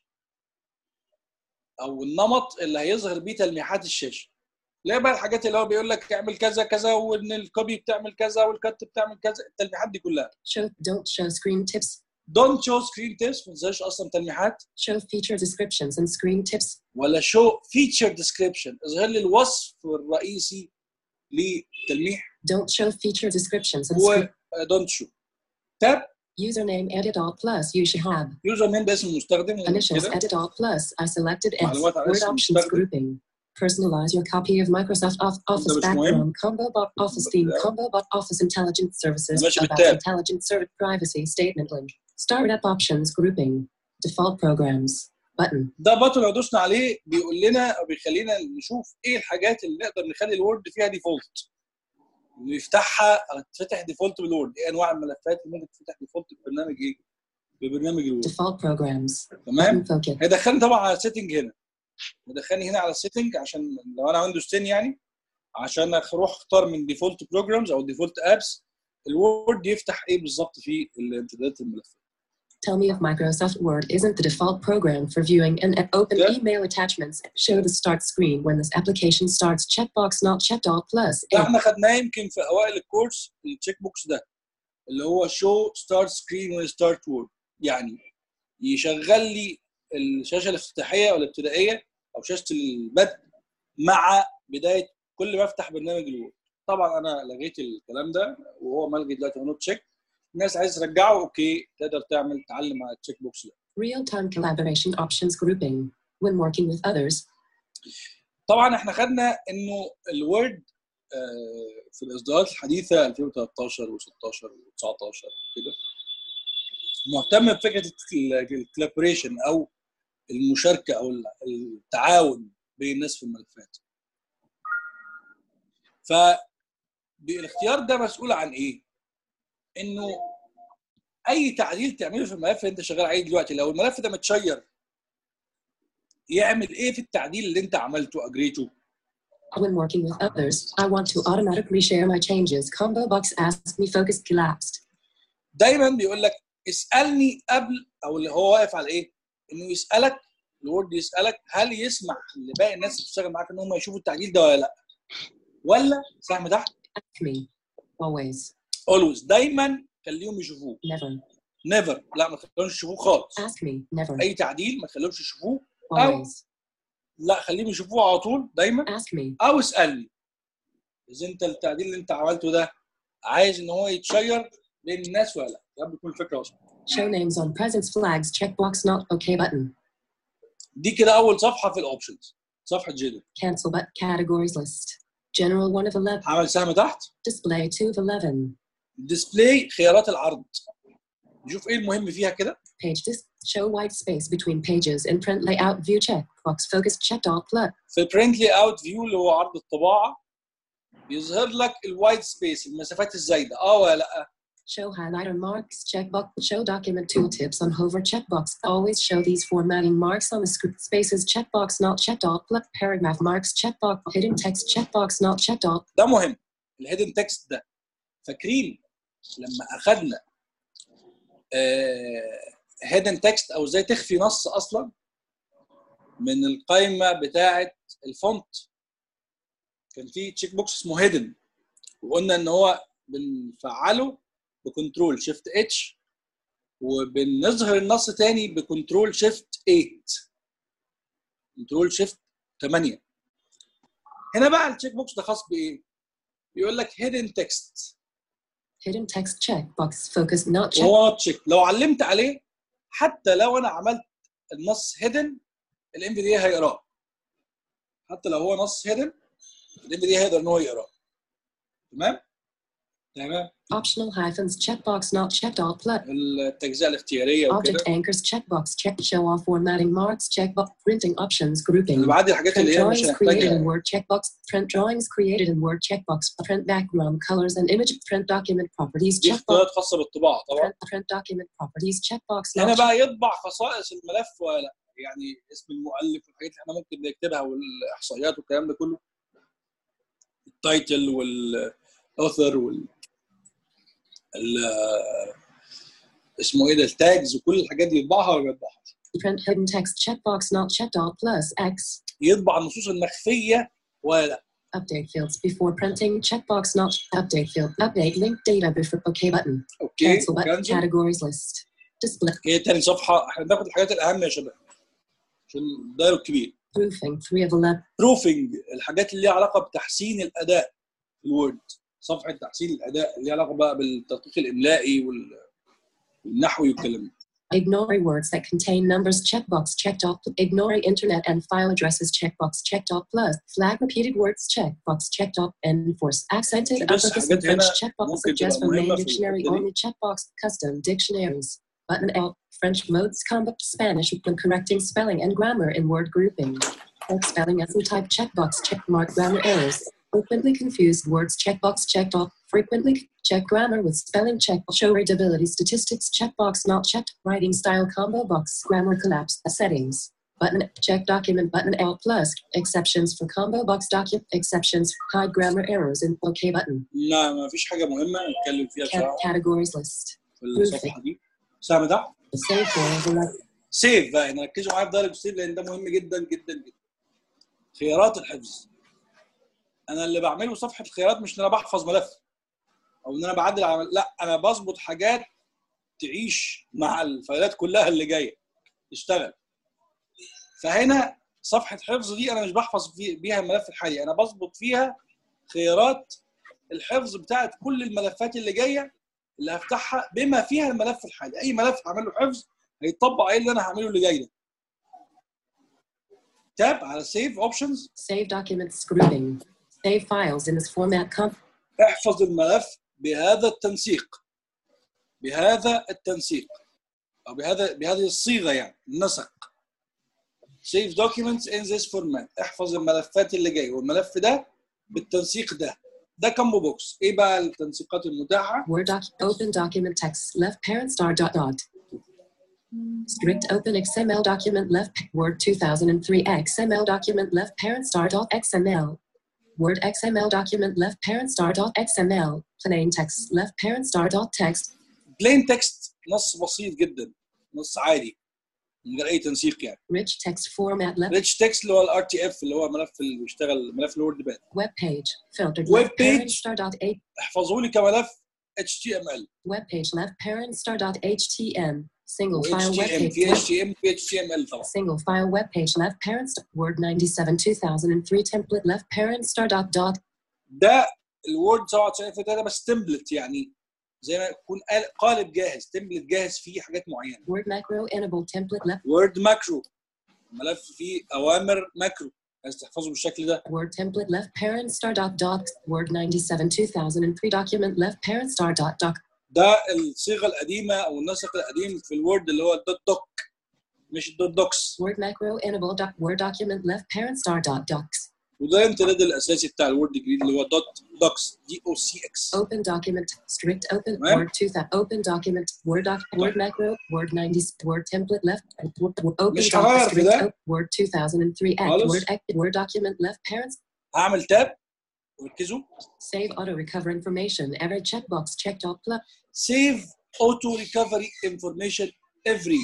او النمط اللي هيظهر بيه تلميحات الشاشه لا بقى الحاجات اللي هو بيقول لك اعمل كذا كذا وان الكوبي بتعمل كذا والكت بتعمل كذا التلميحات دي كلها Show don't show screen tips. don't show screen tips ما تنساش اصلا تلميحات Show feature descriptions and screen tips. ولا show feature description اظهر لي الوصف الرئيسي للتلميح Don't show feature descriptions and هو screen. don't show تاب Username edit all plus you should have. يوزر نيم باسم المستخدم Initials كده edit all plus. I selected S. معلومات عن Word اسم options المستخدم. grouping. Personalize your copy of Microsoft Off- Office مش مهم. background. Combo bot Office theme. لا. Combo bot Office intelligent services. ماشي About بالتاب. intelligent service privacy statement link. Startup options grouping. Default programs. Button. ده بطل لو دوسنا عليه بيقول لنا او بيخلينا نشوف ايه الحاجات اللي نقدر نخلي الوورد فيها ديفولت يفتحها أو تفتح ديفولت بالوورد ايه انواع الملفات اللي ممكن تفتح ديفولت ببرنامج ايه ببرنامج الوورد Default programs. تمام Button focus. هيدخلني طبعا على السيتنج هنا هيدخلني هنا على السيتنج عشان لو انا ويندوز 10 يعني عشان اروح اختار من ديفولت بروجرامز او ديفولت ابس الوورد يفتح ايه بالظبط في الامتدادات الملفات Tell me if Microsoft Word isn't the default program for viewing and and open Yeah. email attachments. Show the start screen when this application starts. Checkbox not checked all plus. ده A. احنا خدناه يمكن في اوائل الكورس التشيك بوكس ده اللي هو شو ستارت سكرين وين ستارت وورد يعني يشغل لي الشاشه الافتتاحيه او الابتدائيه او شاشه البدء مع بدايه كل ما افتح برنامج الوورد طبعا انا لغيت الكلام ده وهو ملغي دلوقتي نوت تشيك الناس عايز ترجعه اوكي تقدر تعمل تعلم على التشيك بوكس ده Real-time collaboration options grouping. When working with others, طبعا احنا خدنا انه الوورد آه، في الاصدارات الحديثه 2013 و16 و19 كده مهتم بفكره الكولابوريشن او المشاركه او التعاون بين الناس في الملفات فالاختيار ده مسؤول عن ايه؟ انه اي تعديل تعمله في الملف اللي انت شغال عليه دلوقتي لو الملف ده متشير يعمل ايه في التعديل اللي انت عملته اجريته when working with others, I want to automatically share my changes. Combo box asks me focus collapsed. دايما بيقول لك اسالني قبل او اللي هو واقف على ايه؟ انه يسالك الوورد يسالك هل يسمح لباقي الناس اللي بتشتغل معاك ان هم يشوفوا التعديل ده ولا لا؟ ولا سهم تحت Ask me. Always. اولويز دايما خليهم يشوفوه Never. نيفر لا ما تخليهمش يشوفوه خالص Ask me. Never. اي تعديل ما تخليهمش يشوفوه Always. لا خليهم يشوفوه على طول دايما Ask me. او اسالني اذا انت التعديل اللي انت عملته ده عايز ان هو يتشير بين الناس ولا لا يا رب تكون الفكره وصلت Show names on presence flags. Checkbox not okay button. دي كده اول صفحه في الاوبشنز صفحه جدل Cancel but categories list. General 1 of 11. عمل سهم تحت Display 2 of 11. ديسبلاي خيارات العرض نشوف ايه المهم فيها كده Page dis show white space between pages and print layout view check. Box focus checked all plus. في البرنت لي اوت فيو اللي هو عرض الطباعه بيظهر لك الوايت سبيس المسافات الزايده اه ولا لا Show highlighter marks checkbox. Show document tooltips on hover checkbox. Always show these formatting marks on the script spaces checkbox not checked all plus. Paragraph marks checkbox. Hidden text checkbox not checked all. ده مهم الهيدن تكست ده فاكرين لما اخذنا هيدن تكست او ازاي تخفي نص اصلا من القائمه بتاعه الفونت كان في تشيك بوكس اسمه هيدن وقلنا ان هو بنفعله بكنترول شيفت اتش وبنظهر النص تاني بكنترول شيفت 8 كنترول شيفت 8 هنا بقى التشيك بوكس ده خاص بايه؟ بيقول لك هيدن تكست Hidden text checkbox. Focus not checked. وهو تشيك لو علمت عليه حتى لو انا عملت النص هيدن الام في دي هيقراه حتى لو هو نص هيدن الام في دي هيقدر ان هو يقراه تمام تمام Optional hyphens checkbox not checked all plus. التجزئه الاختياريه وكده Object anchors checkbox check show all formatting marks checkbox printing options grouping. اللي بعد الحاجات Print اللي هي مش drawings created in هنحتاجها Word checkbox. Print drawings created in Word checkbox. Print background colors and image. Print document properties دي checkbox. اختيارات خاصه بالطباعه طبعا Print, print document properties checkbox. هنا Not بقى يطبع خصائص الملف ولا لا يعني اسم المؤلف والحاجات اللي احنا ممكن نكتبها والاحصائيات والكلام ده كله التايتل والاوثر وال ال- اسمه ايه ده التاجز وكل الحاجات دي يطبعها ولا ما يطبعهاش print hidden text checkbox not checked all plus X. يطبع النصوص المخفيه ولا لا Update fields before printing checkbox not update field. Update link data before OK button. اوكي Cancel button. كانسل Categories list. display, هي تاني صفحه احنا بناخد الحاجات الاهم يا شباب عشان الدايلوج كبير proofing 3 of 11, بروفنج الحاجات اللي ليها علاقه بتحسين الاداء في الوورد صفحه تحسين الاداء اللي ليها علاقه بقى بالتدقيق الاملائي وال- والنحوي والكلام ده Ignoring words that contain numbers checkbox checked off. Ignoring internet and file addresses checkbox checked off. Plus flag repeated words checkbox checked off. Enforce accented بس uppercase حاجات in French هنا checkbox ممكن suggest تبقى from main مهمة في dictionary الحتة دي. only checkbox custom dictionaries. Button L French modes combat Spanish when correcting spelling and grammar in word grouping. Check spelling as in type checkbox check mark grammar errors. Frequently confused words checkbox checked off. Frequently check grammar with spelling check. Show readability statistics checkbox not checked. Writing style combo box grammar collapse settings. Button check document button L plus exceptions for combo box document exceptions hide grammar errors in OK button لا ما فيش حاجه مهمه نتكلم فيها Cat- بصراحه categories list في الصفحه دي سهم ده save for overlap سيف بقى يعني ركزوا معايا في دايلوج سيف لان ده مهم جدا جدا جدا خيارات الحفظ انا اللي بعمله في صفحه الخيارات مش ان انا بحفظ ملف او ان انا بعدل على لا انا بظبط حاجات تعيش مع الفايلات كلها اللي جايه تشتغل فهنا صفحه حفظ دي انا مش بحفظ في بيها الملف الحالي انا بظبط فيها خيارات الحفظ بتاعت كل الملفات اللي جايه اللي هفتحها بما فيها الملف الحالي اي ملف هعمل له حفظ هيطبق عليه اللي انا هعمله اللي جاي ده تاب على سيف اوبشنز save documents grouping save files in this format comp احفظ الملف بهذا التنسيق بهذا التنسيق او بهذا بهذه الصيغه يعني النسق save documents in this format احفظ الملفات اللي جايه والملف ده بالتنسيق ده ده كامبو بوكس ايه بقى التنسيقات المتاحه word doc open document text left parent star dot dot strict open xml document left word 2003 xml document left parent star dot xml word xml document left parent star dot xml plain text left parent star dot text بلين تكست نص بسيط جدا نص عادي من غير اي تنسيق يعني rich text format left ريتش تكست اللي هو الار تي اف اللي هو ملف اللي بيشتغل ملف الوورد باد web page filtered Web left parent page. star dot a احفظه لي كملف اتش تي ام ال web page left parent star dot htm single file اتش web تي ام page في left اتش تي ام في اتش تي ام ال طبعا Single file web page left parent st- Word 97 2003 template left parent star dot dot ده الوورد 97 في ده بس تمبلت يعني زي ما يكون قال- قالب جاهز تمبلت جاهز فيه حاجات معينه Word macro enable template left وورد ماكرو ملف فيه اوامر ماكرو عايز تحفظه بالشكل ده Word template left parent star dot dot Word 97 2003 document left parent star dot doc ده الصيغه القديمه او النسق القديم في الوورد اللي هو الدوت دوك مش الدوت دوكس Word macro enable doc Word document left parent star dot docs وده الامتداد الاساسي بتاع الوورد الجديد اللي هو دوت دوكس دي او سي اكس Open document strict open Right. Word 2000 open document Word doc Word macro Word 90 Word template left Word, open مش doc هغير في strict ده. op- Word 2003 act خالص. Word act Word document left parent هعمل تاب وركزوا Save auto recover information. Every checkbox checked off. Plus, سيف اوتو ريكفري انفورميشن افري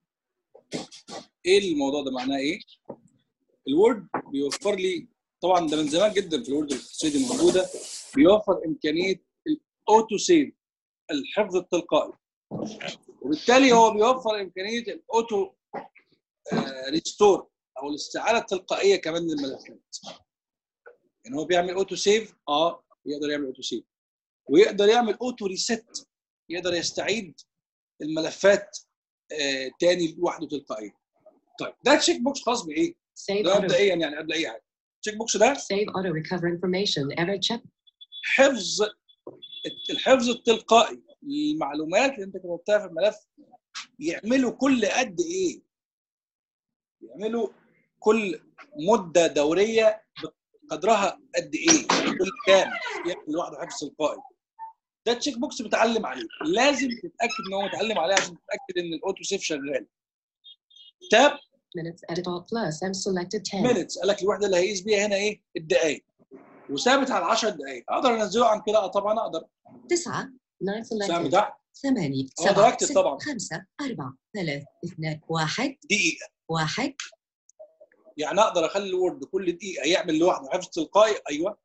ايه الموضوع ده معناه ايه؟ الوورد بيوفر لي طبعا ده من زمان جدا في الوورد الخصوصيه دي موجوده بيوفر امكانيه الاوتو سيف الحفظ التلقائي وبالتالي هو بيوفر امكانيه الاوتو ريستور او الاستعاده التلقائيه كمان للملفات يعني هو بيعمل اوتو سيف اه يقدر يعمل اوتو سيف ويقدر يعمل اوتو ريست يقدر يستعيد الملفات آه تاني لوحده تلقائيا طيب ده تشيك بوكس خاص بايه؟ save ده auto. مبدئيا يعني قبل اي حاجه التشيك بوكس ده Save auto recover information. Every check. حفظ الحفظ التلقائي للمعلومات اللي انت كتبتها في الملف يعملوا كل قد ايه؟ يعملوا كل مده دوريه قدرها قد ايه؟ كل كام؟ يعمل لوحده حفظ تلقائي. ده التشيك بوكس متعلم عليه، لازم تتاكد ان هو متعلم عليه عشان تتاكد ان الاوتو سيف شغال. تاب Minutes edit all plus. I'm selected 10. مينتس قال لك الوحده اللي هيقيس بيها هنا ايه؟ الدقائق. وثابت على 10 دقائق، اقدر انزله عن كده؟ اه طبعا اقدر. تسعة 9 سهم selected. تحت ثمانية أقدر سبعة أكتب ستة طبعاً. خمسة أربعة ثلاث اثنان واحد دقيقه. واحد يعني اقدر اخلي الوورد كل دقيقه يعمل لوحده حفظ تلقائي ايوه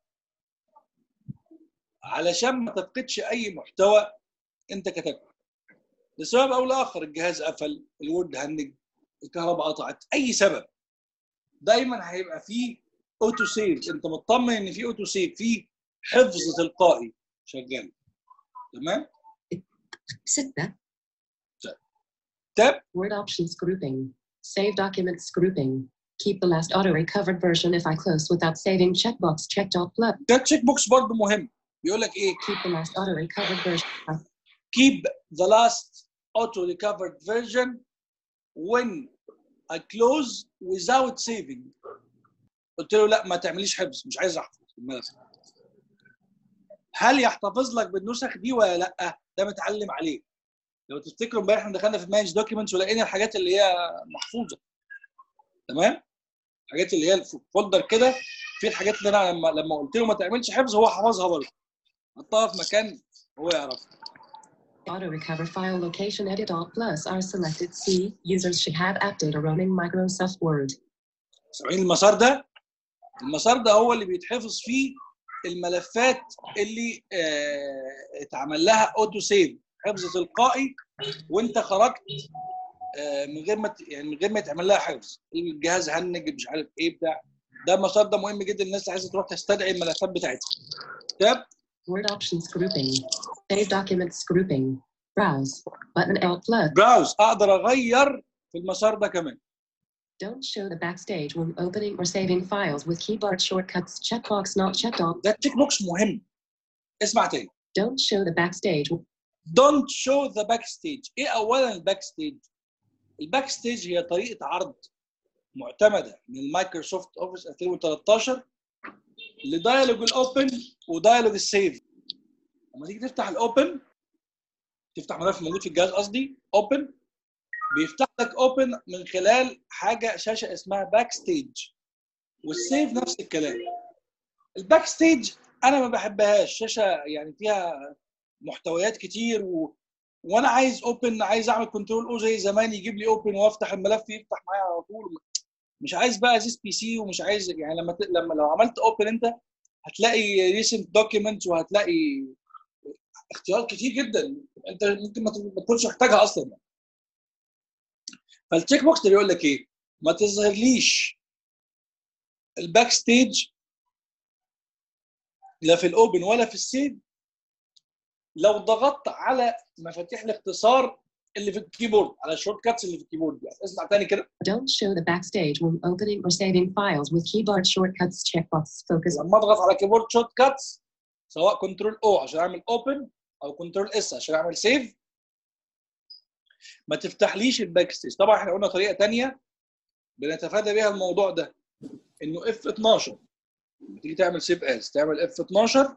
علشان ما تفقدش اي محتوى انت كتبته لسبب او لاخر الجهاز قفل الوورد هنج الكهرباء قطعت اي سبب دايما هيبقى فيه اوتو سيف انت مطمن ان في اوتو سيف في حفظ تلقائي شغال تمام ستة تاب Word options grouping. Save documents grouping. Keep the last auto recovered version if I close without saving checkbox checked off plug. ده تشيك بوكس برضه مهم بيقول لك ايه Keep the last auto recovered version. keep the last auto recovered version when I close without saving قلت له لا ما تعمليش حفظ مش عايز احفظ الملف هل يحتفظ لك بالنسخ دي ولا لا ده متعلم عليه لو تفتكروا امبارح احنا دخلنا في مانج دوكيومنتس ولقينا الحاجات اللي هي محفوظه تمام الحاجات اللي هي الفولدر كده في الحاجات اللي انا لما لما قلت له ما تعملش حفظ هو حفظها برضه حطها في مكان هو يعرفها Auto recover file location edit alt plus are selected. C. Users should have app data running Microsoft Word. سامعين المسار ده المسار ده هو اللي بيتحفظ فيه الملفات اللي آه، اتعمل لها اوتو سيف حفظ تلقائي وانت خرجت آه، من غير ما ت- يعني من غير ما يتعمل لها حفظ الجهاز هنج مش عارف ايه بتاع ده المسار ده مهم جدا الناس اللي عايزه تروح تستدعي الملفات بتاعتها تاب Word options grouping. Save documents grouping. Browse. Button alt plus. براوز اقدر اغير في المسار ده كمان Don't show the backstage when opening or saving files with keyboard shortcuts. Checkbox not checked off. ده تشيك بوكس مهم اسمع تاني Don't show the backstage. don't show the backstage ايه اولا الباك ستيج الباك ستيج هي طريقه عرض معتمده من المايكروسوفت اوفيس 2013 لدايلوج الاوبن ودايلوج السيف لما تيجي تفتح الاوبن تفتح ملف موجود في الجهاز قصدي اوبن بيفتح لك اوبن من خلال حاجه شاشه اسمها باك ستيج والسيف نفس الكلام الباك ستيج انا ما بحبهاش شاشه يعني فيها محتويات كتير و... وانا عايز اوبن عايز اعمل كنترول او زي زمان يجيب لي اوبن وافتح الملف يفتح معايا على طول مش عايز بقى زيس بي سي ومش عايز يعني لما ت... لما لو عملت اوبن انت هتلاقي ريسنت دوكيومنتس وهتلاقي اختيارات كتير جدا انت ممكن ما ت- ما تكونش محتاجها اصلا يعني. فالتشيك بوكس ده بيقول لك ايه؟ ما تظهرليش الباك ستيج لا في الاوبن ولا في السيف لو ضغطت على مفاتيح الاختصار اللي في الكيبورد على الشورت كاتس اللي في الكيبورد يعني اسمع تاني كده Don't show the backstage when opening or saving files with keyboard shortcuts. Checkbox focus. لما اضغط على كيبورد شورت كاتس سواء كنترول او عشان اعمل اوبن او كنترول اس عشان اعمل سيف ما تفتحليش الباك ستيج طبعا احنا قلنا طريقه تانية بنتفادى بيها الموضوع ده انه اف 12 لما تيجي تعمل سيف از تعمل اف 12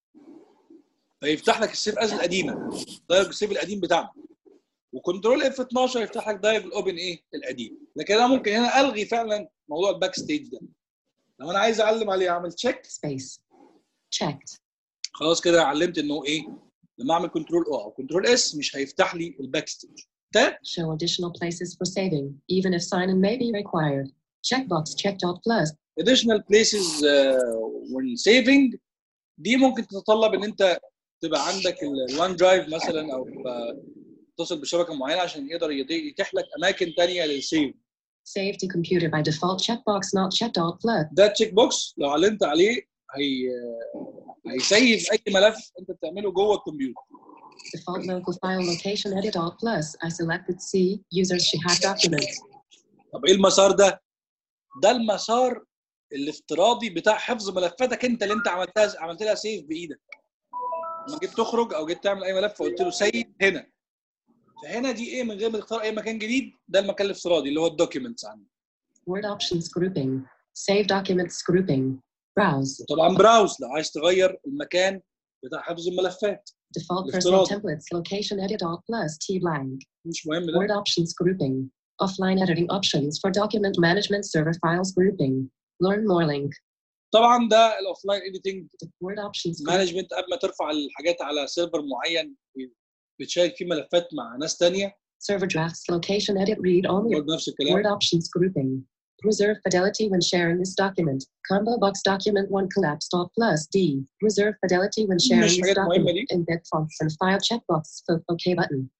فيفتح لك السيف از القديمه دايركت السيف القديم بتاعنا وكنترول اف 12 يفتح لك دايركت الاوبن ايه القديم لكن انا ممكن هنا الغي فعلا موضوع الباك ستيج ده لو انا عايز اعلم عليه اعمل تشيك Space. Checked. خلاص كده علمت انه ايه لما اعمل كنترول او او كنترول اس مش هيفتح لي الباك ستيج تاب Show additional places for saving, even if sign-in may be required. Checkbox checked alt plus. additional places uh, when saving دي ممكن تتطلب ان انت تبقى عندك الوان درايف مثلا او تبقى تتصل بشبكه معينه عشان يقدر يضي- يتيح لك اماكن تانية للسيف Save to computer by default. Checkbox not checked alt plus. ده تشيك بوكس لو علمت عليه هي هيسيف اي ملف انت بتعمله جوه الكمبيوتر Default local file location edit alt plus. I selected C. Users should have documents. طب ايه المسار ده؟ ده المسار الافتراضي بتاع حفظ ملفاتك انت اللي انت عملتها عملت لها سيف بايدك. لما جيت تخرج او جيت تعمل اي ملف وقلت له سيف هنا. فهنا دي ايه من غير ما تختار اي مكان جديد ده المكان الافتراضي اللي هو الدوكيومنتس عندك. Word options grouping. Save documents grouping. Browse. وطبعا براوز لو عايز تغير المكان بتاع حفظ الملفات Default personal الافتراضي. templates location edit alt plus T blank. مش مهم ده. Word options grouping. Offline editing options for document management server files grouping. Learn more link. طبعا ده الاوفلاين اديتنج Word options grouping. مانجمنت قبل ما ترفع الحاجات على سيرفر معين بتشارك فيه ملفات مع ناس تانية Server drafts location edit read only. برضه نفس الكلام Word options grouping. Preserve fidelity when sharing this document. Combo box document 1 collapsed alt plus D. Preserve fidelity when sharing مش this حاجات مهمة document. دي. Embed fonts and file checkbox. Fo- OK button.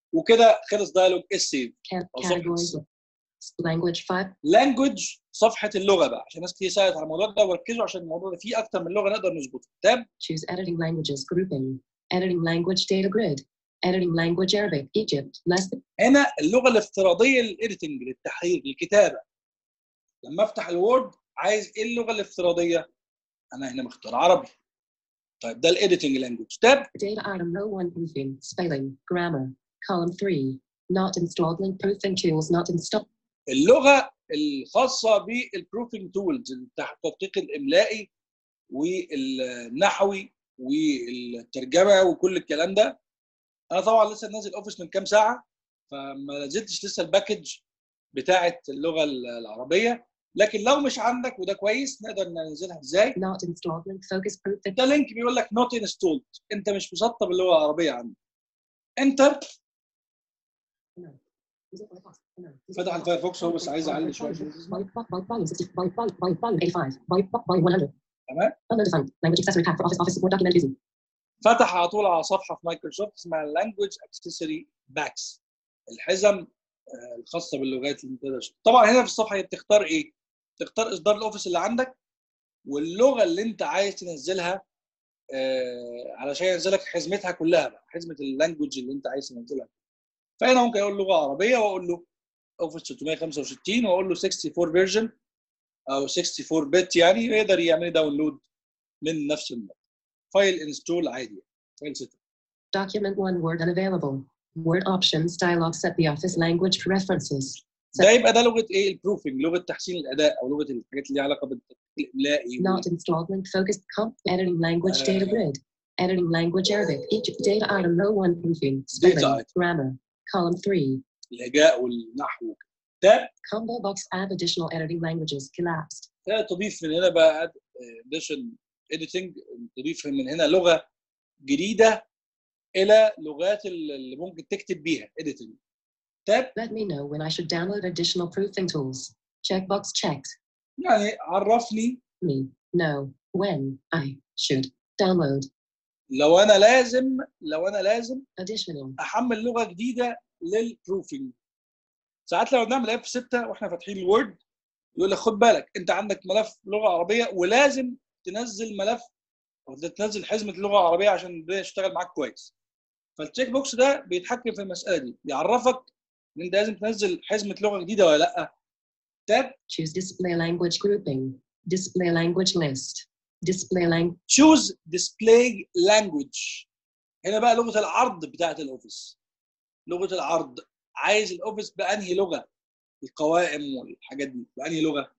وكده خلص دايلوج السيف Can- أو صفحة categories. السيف Language 5. لانجوج صفحه اللغه بقى عشان ناس كتير سالت على الموضوع ده وركزوا عشان الموضوع ده فيه اكتر من لغه نقدر نظبطها تاب Choose editing languages grouping. Editing language data grid. Editing language Arabic Egypt. Less than هنا اللغه الافتراضيه للايديتنج للتحرير للكتابه لما افتح الوورد عايز ايه اللغه الافتراضيه انا هنا مختار عربي طيب ده الايديتنج لانجوج تاب data item row 1 proofing. Spelling. Grammar. Column 3. Not installed link proofing tools not installed. اللغه الخاصه بالبروفنج تولز التدقيق الاملائي والنحوي والترجمه وكل الكلام ده انا طبعا لسه نازل اوفيس من كام ساعه فما نزلتش لسه الباكج بتاعه اللغه العربيه لكن لو مش عندك وده كويس نقدر ننزلها ازاي Not installed link focus proofing. ده لينك بيقول لك نوت انستولد انت مش مسطب اللغه العربيه عندك انتر فتح الفايرفوكس هو بس عايز اعلي شويه Volume 60. Volume volume 85. Volume 100. تمام Undefined. Language accessory pack for office office support document using. فتح على طول على صفحه في مايكروسوفت اسمها لانجوج اكسسوري باكس الحزم آه، الخاصه باللغات اللي انت تقدر تشتغل. طبعا هنا في الصفحه هي بتختار ايه؟ تختار اصدار الاوفيس اللي عندك واللغه اللي انت عايز تنزلها آه، علشان ينزلك حزمتها كلها بقى حزمه اللانجوج اللي انت عايز تنزلها فهنا ممكن اقول لغه عربيه واقول له اوفيس 665 واقول له 64 فيرجن او 64 بت يعني يقدر يعمل لي داونلود من نفس الموقع فايل انستول عادي فايل ست Document 1 word unavailable. Word options dialog set the office language preferences. ده يبقى ده لغه ايه البروفنج لغه تحسين الاداء او لغه الحاجات اللي ليها علاقه بالتدقيق الاملائي Not installed link focused comp editing language data grid. Editing language Arabic Egypt data item row 1 proofing. Spelling. item. Grammar. Column 3. والهجاء والنحو ده Combo box add additional editing languages collapsed. ده تضيف من هنا بقى اديشن اديتنج تضيف من هنا لغه جديده الى لغات اللي ممكن تكتب بيها اديتنج تاب Let me know when I should download additional proofing tools. Checkbox checked. يعني عرفني Me. Know when I should download لو انا لازم لو انا لازم additional. احمل لغه جديده للبروفنج ساعات لو بنعمل اف 6 واحنا فاتحين الوورد يقول لك خد بالك انت عندك ملف لغه عربيه ولازم تنزل ملف او تنزل حزمه اللغه العربيه عشان الدنيا تشتغل معاك كويس فالتشيك بوكس ده بيتحكم في المساله دي بيعرفك ان انت لازم تنزل حزمه لغه جديده ولا لا تاب Choose display language grouping. Display language list. Display language. choose display language هنا بقى لغه العرض بتاعت الاوفيس لغه العرض عايز الاوفيس بانهي لغه القوائم والحاجات دي بانهي لغه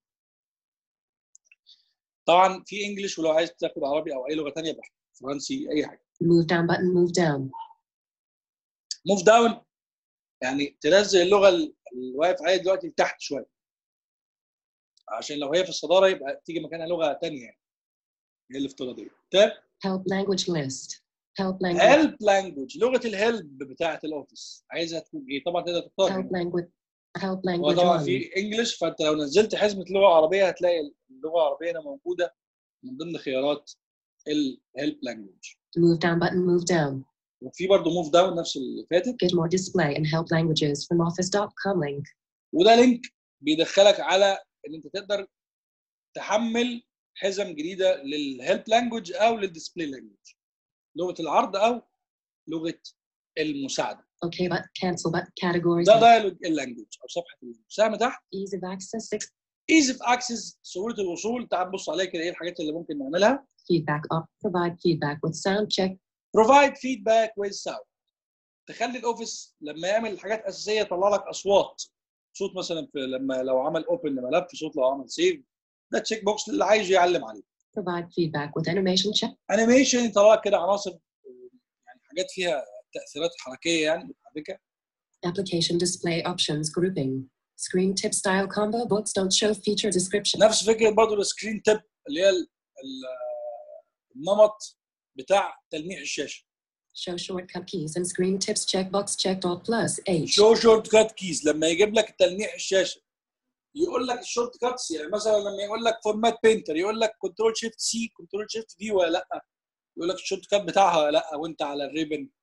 طبعا في انجلش ولو عايز تاخد عربي او اي لغه ثانيه براحتك فرنسي اي حاجه Move down button. Move down. موف داون يعني تنزل اللغه اللي واقف عليها دلوقتي لتحت شويه عشان لو هي في الصداره يبقى تيجي مكانها لغه ثانيه يعني هي الافتراضيه تاب Help language list. Help language. هيلب لانجوج لغه الهيلب بتاعه الاوفيس عايزها تكون ايه طبعا تقدر تختار Help language. Help هو language طبعا 1. في انجلش فانت لو نزلت حزمه لغه عربيه هتلاقي اللغه العربيه هنا موجوده من ضمن خيارات الهيلب لانجوج Move down button. Move down. وفي برضه موف داون نفس اللي فاتت Get more display and help languages from office.com link. وده لينك بيدخلك على ان انت تقدر تحمل حزم جديده للهيلب لانجوج او للديسبلاي لانجوج لغه العرض او لغه المساعده Okay, but cancel but categories. ده دايلوج اللانجوج او صفحه المساهمه تحت Ease of access 6. ايزي اوف اكسس سهوله الوصول تعال نبص عليها كده ايه الحاجات اللي ممكن نعملها Feedback up. Provide feedback with sound check. بروفايد فيدباك ويز ساوند تخلي الاوفيس لما يعمل حاجات اساسيه يطلع لك اصوات صوت مثلا في لما لو عمل اوبن لملف صوت لو عمل سيف ده تشيك بوكس اللي عايز يعلم عليه Provide feedback with animation check. انيميشن يطلع لك كده عناصر يعني حاجات فيها تاثيرات حركيه يعني متحركه Application display options grouping. Screen tip style combo books don't show feature description. نفس فكره برضه السكرين تيب اللي هي ال- ال- النمط بتاع تلميع الشاشه Show shortcut keys and screen tips checkbox checked all plus H. شو شورت كات كيز لما يجيب لك تلميع الشاشه يقول لك الشورت كاتس يعني مثلا لما يقول لك فورمات بينتر يقول لك كنترول شيفت سي كنترول شيفت في ولا لا يقول لك الشورت كات بتاعها ولا لا وانت على الريبن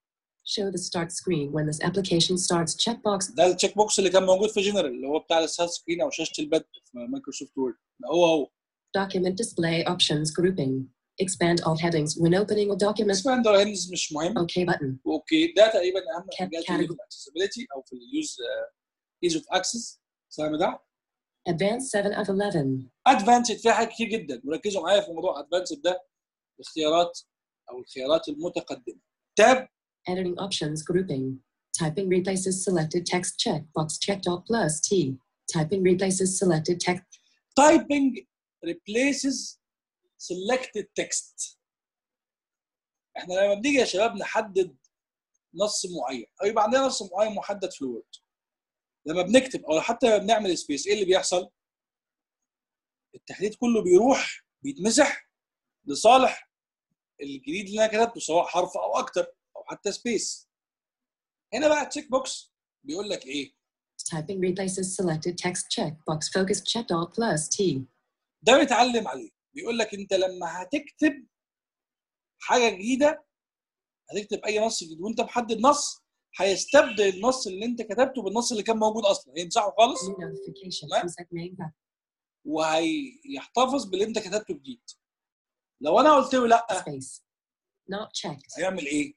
Show the start screen when this application starts checkbox. ده التشيك بوكس اللي كان موجود في جنرال اللي هو بتاع السات سكرين او شاشه البدء في مايكروسوفت وورد هو هو Document display options grouping. Expand all headings when opening a document. اسمها هندز مش مهم OK button. اوكي ده تقريبا اهم Cat- حاجات category. في الاكسسبيلتي او في اليوز ايز اوف اكسس سامع ده Advanced 7 of 11. ادفانسد فيها حاجات كتير جدا وركزوا معايا في موضوع ادفانسد ده الاختيارات او الخيارات المتقدمه تاب Editing options grouping. Typing replaces selected text checkbox checked off plus T. Typing replaces selected text. تايبنج ريبليسز سيلكتد تكست احنا لما بنيجي يا شباب نحدد نص معين او يبقى عندنا نص معين محدد في الوورد لما بنكتب او حتى لما بنعمل سبيس ايه اللي بيحصل؟ التحديد كله بيروح بيتمسح لصالح الجديد اللي انا كتبته سواء حرف او اكتر او حتى سبيس هنا بقى التشيك بوكس بيقول لك ايه؟ Typing replaces selected text checkbox focus checked off plus T. ده بيتعلم عليه بيقول لك انت لما هتكتب حاجه جديده هتكتب اي نص جديد وانت محدد نص هيستبدل النص اللي انت كتبته بالنص اللي كان موجود اصلا هيمسحه خالص New notification What? from set name back. وهيحتفظ باللي انت كتبته جديد لو انا قلت له لا Space. Not checked. هيعمل ايه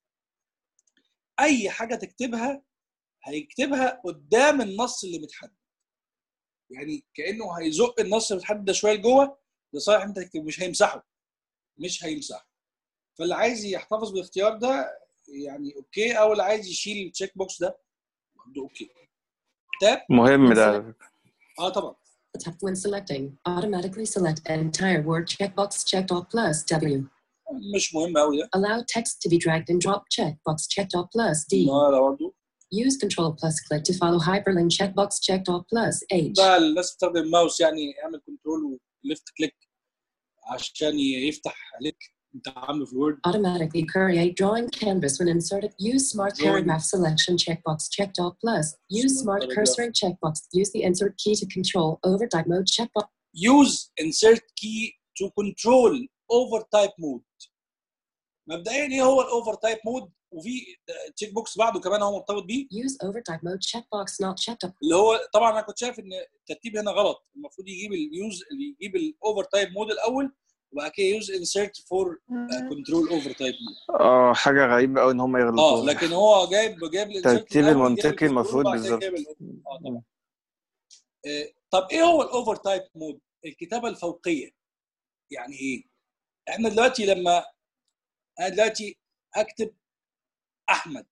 اي حاجه تكتبها هيكتبها قدام النص اللي متحدد يعني كانه هيزق النص المتحدد ده شويه لجوه لصالح انت تكتب مش هيمسحه مش هيمسحه فاللي عايز يحتفظ بالاختيار ده يعني اوكي او اللي عايز يشيل التشيك بوكس ده برضه اوكي تاب مهم ده على فكرة. اه طبعا Tap when selecting. Automatically select entire word checkbox checked off plus W. مش مهم قوي ده Allow text to be dragged and drop checkbox checked off plus D. اه ده برضه Use control plus click to follow hyperlink checkbox checked off plus H. بقى الناس بتستخدم الماوس يعني اعمل كنترول وليفت كليك عشان يفتح عليك انت عامله في الوورد Automatically create drawing canvas when inserted. Use smart Drawing. paragraph selection checkbox checked off plus. Use Smart smart paragraph. cursoring checkbox. Use the insert key to control overtype mode checkbox. use insert key to control overtype mode مبدئيا ايه هو الاوفر تايب مود وفي تشيك بوكس بعده كمان هو مرتبط بيه Use overtype mode checkbox not checked up. اللي هو طبعا انا كنت شايف ان الترتيب هنا غلط المفروض يجيب اليوز يجيب الاوفر تايب مود الاول وبعد كده يوز انسرت فور كنترول اوفر تايب مود اه حاجة غريبة قوي ان هم اه يغلطوا لكن هو جايب جايب الانسرت الترتيب الأول، جايب المنطقي الكنترول، المفروض وبعد كده بالظبط. جايب ال- اه طبعا آه، طب ايه هو الاوفر تايب مود؟ الكتابه الفوقيه يعني ايه؟ احنا دلوقتي لما انا دلوقتي هكتب احمد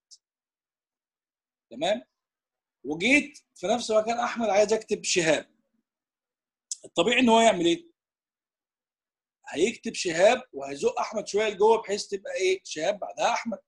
تمام؟ وجيت في نفس مكان احمد عايز اكتب شهاب الطبيعي ان هو يعمل ايه؟ هيكتب شهاب وهيزق احمد شويه لجوه بحيث تبقى ايه؟ شهاب بعدها احمد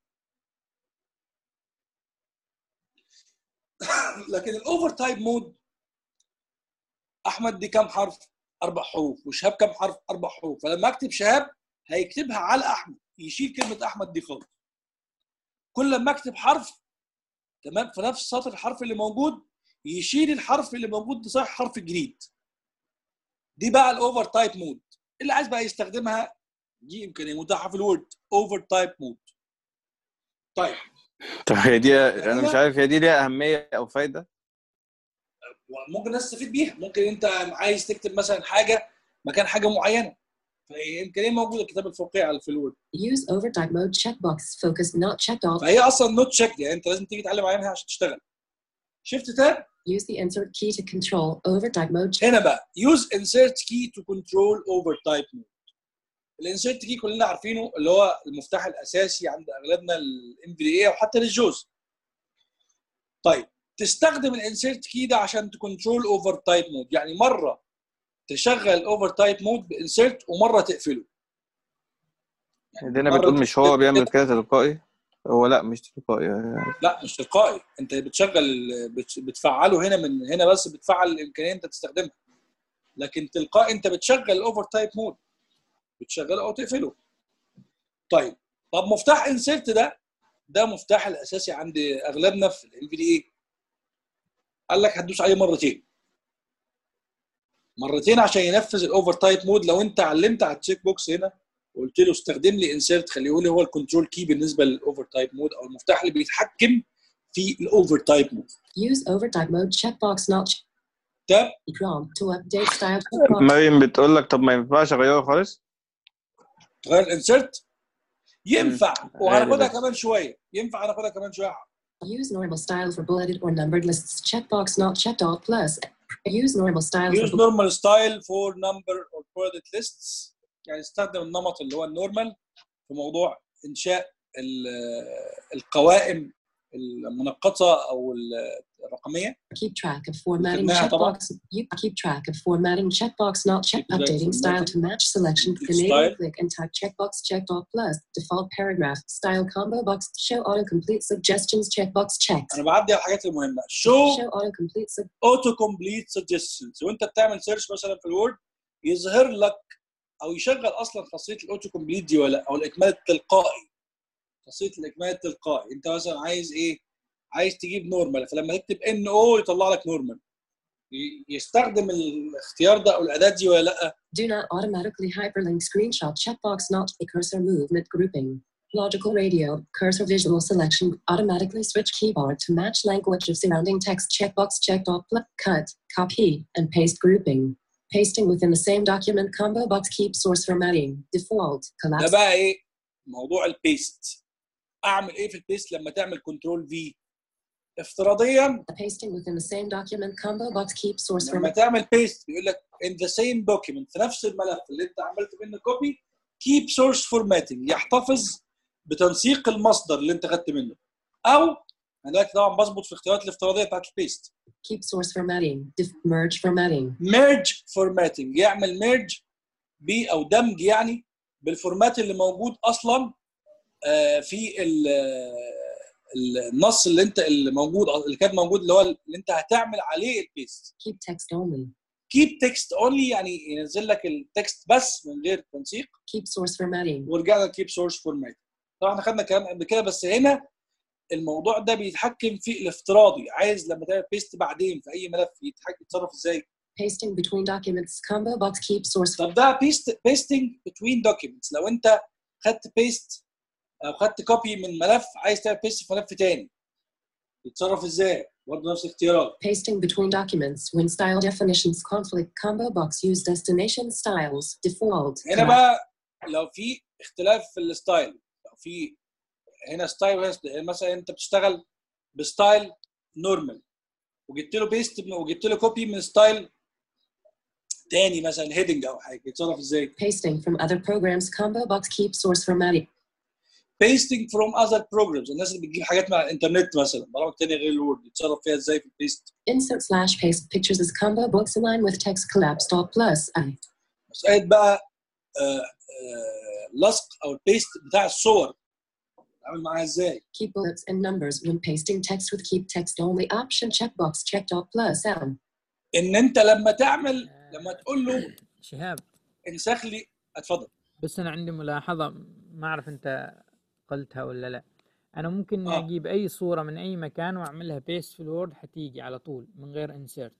لكن الاوفر تايب مود احمد دي كام حرف؟ اربع حروف وشهاب كام حرف؟ اربع حروف فلما اكتب شهاب هيكتبها على احمد يشيل كلمه احمد دي خالص كل لما اكتب حرف تمام في نفس سطر الحرف اللي موجود يشيل الحرف اللي موجود لصالح حرف جديد دي بقى الاوفر تايب مود اللي عايز بقى يستخدمها دي امكانيه متاحه في الوورد اوفر تايب مود طيب طب هي دي انا مش عارف هي دي ليها اهمية او فايدة ممكن الناس تستفيد بيها ممكن انت عايز تكتب مثلا حاجه مكان حاجه معينه فهي امكانيه موجوده الكتابه الفوقيه على في الوورد Use overtype mode checkbox focus not checked off. فهي اصلا نوت تشيك يعني انت لازم تيجي تتعلم عليها عشان تشتغل شفت تاب Use the insert key to control overtype mode. هنا بقى use insert key to control over type mode الانسيرت كي كلنا عارفينه اللي هو المفتاح الاساسي عند اغلبنا الام في دي او حتى للجوز طيب تستخدم الانسيرت كي ده عشان تكنترول اوفر تايب مود يعني مره تشغل اوفر تايب مود بانسيرت ومره تقفله هنا مرة بتقول مش هو تكتب بيعمل كده. كده تلقائي هو لا مش تلقائي يعني لا مش تلقائي انت بتشغل بت- بتفعله هنا من هنا بس بتفعل الامكانيه انت تستخدمها لكن تلقائي انت بتشغل الاوفر تايب مود بتشغله او تقفله طيب طب مفتاح انسيرت ده ده مفتاح الاساسي عند اغلبنا في الام في دي اي قال لك هتدوس عليه مرتين مرتين عشان ينفذ الاوفر تايب مود لو انت علمت على التشيك بوكس هنا وقلت له استخدم لي انسيرت خليه لي هو الكنترول كي بالنسبه للاوفر تايب مود او المفتاح اللي بيتحكم في الاوفر تايب مود Use overtype mode checkbox not ch- تاب prompt to update style checkbox. مريم بتقول لك طب ما ينفعش اغيره خالص تغير الانسيرت ينفع وهناخدها بس. كمان شويه ينفع هناخدها كمان شويه Use normal style for bulleted or numbered lists. Checkbox not checked all plus. Use normal style for use normal style for number or product lists يعني استخدم النمط اللي هو النورمال في موضوع انشاء ال- القوائم المنقطه او الرقميه keep track of formatting وخدناها طبعا. checkbox. You keep track of formatting checkbox not check Keep track of updating style to formatting. match selection. Keep Enable style. click and type checkbox checked all plus. Default paragraph style combo box show autocomplete suggestions checkbox checked. انا بعدي على الحاجات المهمه show Show autocomplete sug- اوتو كومبليت سجستشنز وانت بتعمل سيرش مثلا في الوورد يظهر لك او يشغل اصلا خاصيه الاوتو كومبليت دي ولا او الاكمال التلقائي خاصيه الاكمال التلقائي انت مثلا عايز ايه عايز تجيب نورمال فلما تكتب ان او يطلع لك نورمال يستخدم الاختيار ده او الاداه دي ولا لا Do not automatically hyperlink screenshot checkbox not a cursor movement grouping. Logical radio, cursor visual selection, automatically switch keyboard to match language of surrounding text checkbox checked off, pl- cut, copy, and paste grouping. Pasting within the same document combo box keep source formatting, default, ده collapse, بقى ايه موضوع البيست اعمل ايه في البيست لما تعمل كنترول في افتراضيا pasting within the same document combo box keep source لما formatting, تعمل بيست بيقول لك in the same document في نفس الملف اللي انت عملت منه كوبي keep source formatting يحتفظ بتنسيق المصدر اللي انت خدت منه او انا دلوقتي طبعا بظبط في الاختيارات الافتراضيه بتاعت البيست keep source formatting, def- merge formatting, merge formatting يعمل merge ب او دمج يعني بالفورمات اللي موجود اصلا آه، في ال- ال- النص اللي انت اللي موجود اللي كان موجود اللي هو اللي انت هتعمل عليه البيست keep text only, keep text only يعني ينزل لك التكست بس من غير تنسيق keep source formatting, ورجعنا لكيب سورس فورمات طبعا احنا خدنا كلام قبل كده بس هنا الموضوع ده بيتحكم في الافتراضي عايز لما تعمل بيست بعدين في اي ملف يتحكم يتصرف ازاي pasting between documents combo box keep source طب ده بيست بيستنج بتوين دوكيومنتس لو انت خدت بيست او خدت كوبي من ملف عايز تعمل بيست في ملف تاني يتصرف ازاي برضه نفس الاختيارات Pasting between documents when style definitions conflict combo box use destination styles default. هنا بقى لو في اختلاف في الستايل لو في هنا ستايل وهنا ستايل. يعني مثلا انت بتشتغل بستايل نورمال وجبت له بيست وجبت له كوبي من ستايل تاني مثلا هيدنج او حاجه يتصرف ازاي؟ Pasting from other programs combo box keep source formatting. بيستنج فروم اذر بروجرامز الناس اللي بتجيب حاجات من على الانترنت مثلا برامج تانية غير الوورد يتصرف فيها ازاي في البيست؟ Insert slash paste pictures as combo books in line with text collapsed all plus I. مساله بقى آه، آه، لصق او البيست بتاع الصور اتعامل معاها ازاي؟ Keep bullets and numbers when pasting text with keep text only option checkbox checked all plus M. ان انت لما تعمل لما تقول له شهاب انسخ لي اتفضل بس انا عندي ملاحظه ما اعرف انت قلتها ولا لا انا ممكن آه. اجيب اي صوره من اي مكان واعملها بيست في الوورد حتيجي على طول من غير انسيرت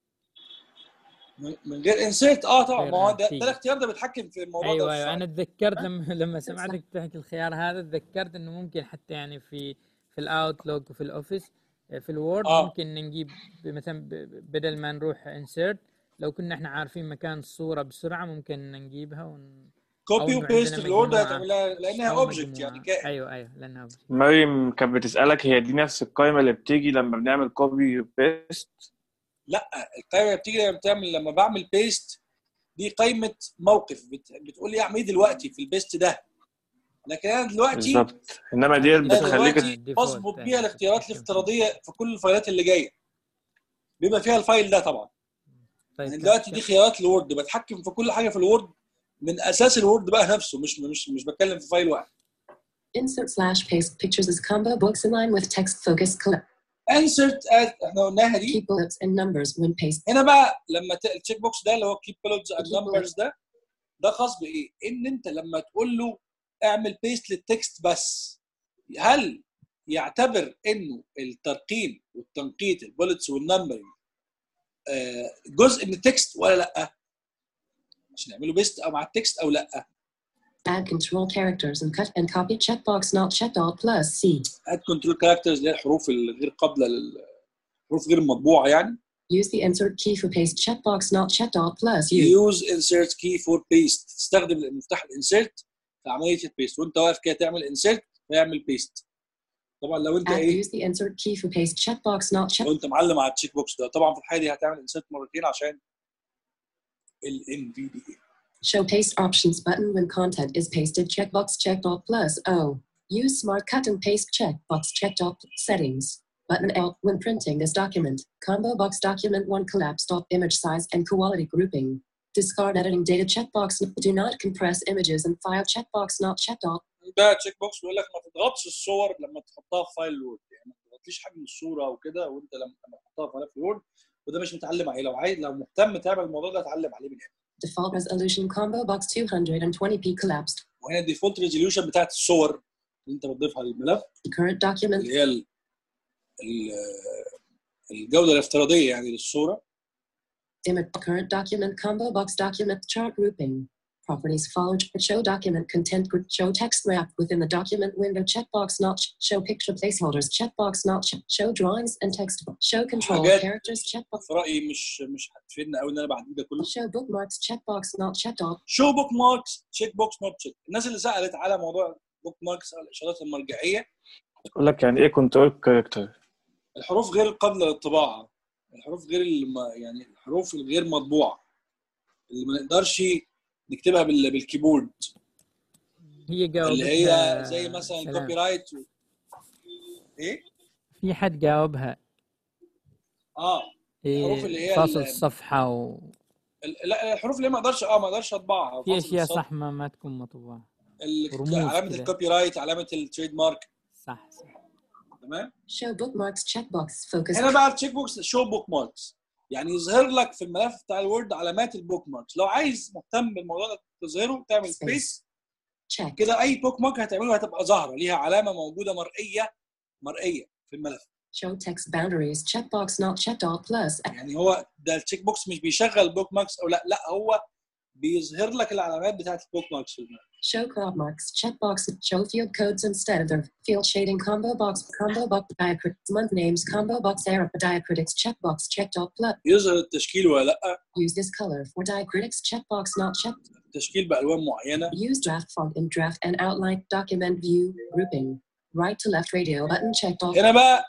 من من غير انسيرت اه طبعا غير ما هو ده, نتيجة. ده الاختيار ده بيتحكم في الموضوع ايوه ده ايوه في انا تذكرت لما لما سمعتك تحكي الخيار هذا تذكرت انه ممكن حتى يعني في في الاوتلوك وفي الاوفيس في الوورد آه. ممكن نجيب ب- مثلا ب- ب- بدل ما نروح انسيرت لو كنا احنا عارفين مكان الصوره بسرعه ممكن نجيبها ون... كوبي أو إنه وبيست عندنا في الوورد مجموعة. هتعملها لانها أو اوبجكت مجموعة. يعني كائن ايوه ايوه لانها object. مريم كانت بتسألك هي دي نفس القائمة اللي بتيجي لما بنعمل كوبي وبيست القائمه بتيجي لما بتعمل لما بعمل بيست دي قائمه موقف بت... بتقول لي اعمل ايه دلوقتي في البيست ده لكن انا دلوقتي بالظبط انما دي أنا بتخليك دلوقتي الديفولت بظبط يعني بيها الاختيارات بتتحكم فيه. الافتراضيه في كل الفايلات اللي جايه بيبقى فيها الفايل ده طبعا طيب يعني كم- دلوقتي كم- دي خيارات الوورد بتحكم في كل حاجه في الوورد من اساس الوورد بقى نفسه مش مش مش بتكلم في فايل واحد Insert slash paste pictures as combo books in line with text focused collect. انسرت احنا قلناها دي Keep bullets and numbers when paste. هنا بقى لما ت- التشيك بوكس ده اللي هو كيب بيلودز اند Keep نمبرز ده ده خاص بايه؟ ان انت لما تقول له اعمل بيست للتكست بس هل يعتبر انه الترقيم والتنقيط البولتس والنمبرنج جزء من التكست ولا لا؟ عشان يعملوا بيست او مع التكست او لا؟ Add control characters and cut and copy checkbox not checked all plus C. اد كنترول كاركترز اللي هي الحروف الغير قابله لل الحروف غير المطبوعه يعني Use the insert key for paste checkbox not checked all plus U. use insert key for paste تستخدم المفتاح الانسيرت في عمليه البيست وانت واقف كده تعمل انسيرت فيعمل بيست طبعا لو انت Add ايه use the insert key for paste checkbox not checked لو انت معلم على التشيك بوكس ده طبعا في الحاله دي هتعمل انسيرت مرتين عشان ال في دي Show paste options button when content is pasted checkbox checked all plus O. Use smart cut and paste checkbox checked all settings. Button L when printing this document. Combo box document one collapsed all image size and quality grouping. Discard editing data checkbox. Do not compress images and file checkbox not checked all. ده تشيك بوكس بيقول لك ما تضغطش الصور لما تحطها في فايل وورد يعني ما تضغطليش حجم الصوره وكده وانت لما لما تحطها في فايل وورد وده مش متعلم عليه لو عايز لو مهتم تعمل الموضوع ده اتعلم عليه من هنا Default resolution combo box 220p collapsed. وهنا الديفولت ريزوليوشن بتاعت الصور اللي انت بتضيفها للملف Current document اللي هي ال- ال- الجوده الافتراضيه يعني للصوره image current document combo box document chart grouping. Properties followed. Show document content group. Show text wrap within the document window. Checkbox not ch- show picture placeholders. Checkbox not ch- show drawings and text. Show control حاجات- characters. Checkbox. في رايي مش مش هتفيدنا قوي ان انا بعد ده كله Show bookmarks. Checkbox not checked off. شو بوك ماركس تشيك بوكس نوت تشيك الناس اللي سالت على موضوع بوك ماركس او الاشارات المرجعيه يقول لك يعني ايه كنترول كاركتر الحروف غير القابله للطباعه الحروف غير الم... يعني الحروف الغير مطبوعه اللي ما نقدرش نكتبها بال... بالكيبورد هي جاوبتها اللي هي زي مثلا سلام. الكوبي رايت و... ايه في حد جاوبها اه الحروف إيه اللي هي فاصل ال- الصفحة و ال- لا الحروف اللي ما اقدرش اه ما اقدرش اطبعها في فاصل اشياء السطر. صح ما, ما تكون مطبوعة ال... رموز علامه كده. الكوبي رايت علامه التريد مارك صح صح تمام Show bookmarks. Checkbox focus. هنا بقى التشيك بوكس شو بوك ماركس يعني يظهر لك في الملف بتاع الوورد علامات البوك ماركس لو عايز مهتم بالموضوع ده تظهره تعمل سبيس Check. كده اي بوك مارك هتعمله هتبقى ظاهره ليها علامه موجوده مرئيه مرئيه في الملف Show text boundaries. Checkbox not checked all plus. يعني هو ده التشيك بوكس مش بيشغل بوك ماركس او لا لا هو بيظهر لك العلامات بتاعت البوك ماركس في الملف Show crop marks. Checkbox. Show field codes instead of their field shading combo box. Combo box diacritics. Month names. Combo box error. Diacritics. Checkbox checked all plus. يظهر التشكيل ولا لا Use this color for diacritics. Checkbox not checked. التشكيل بالوان معينه Use draft font in draft and outline document view grouping. Right to left radio button checked off. هنا بقى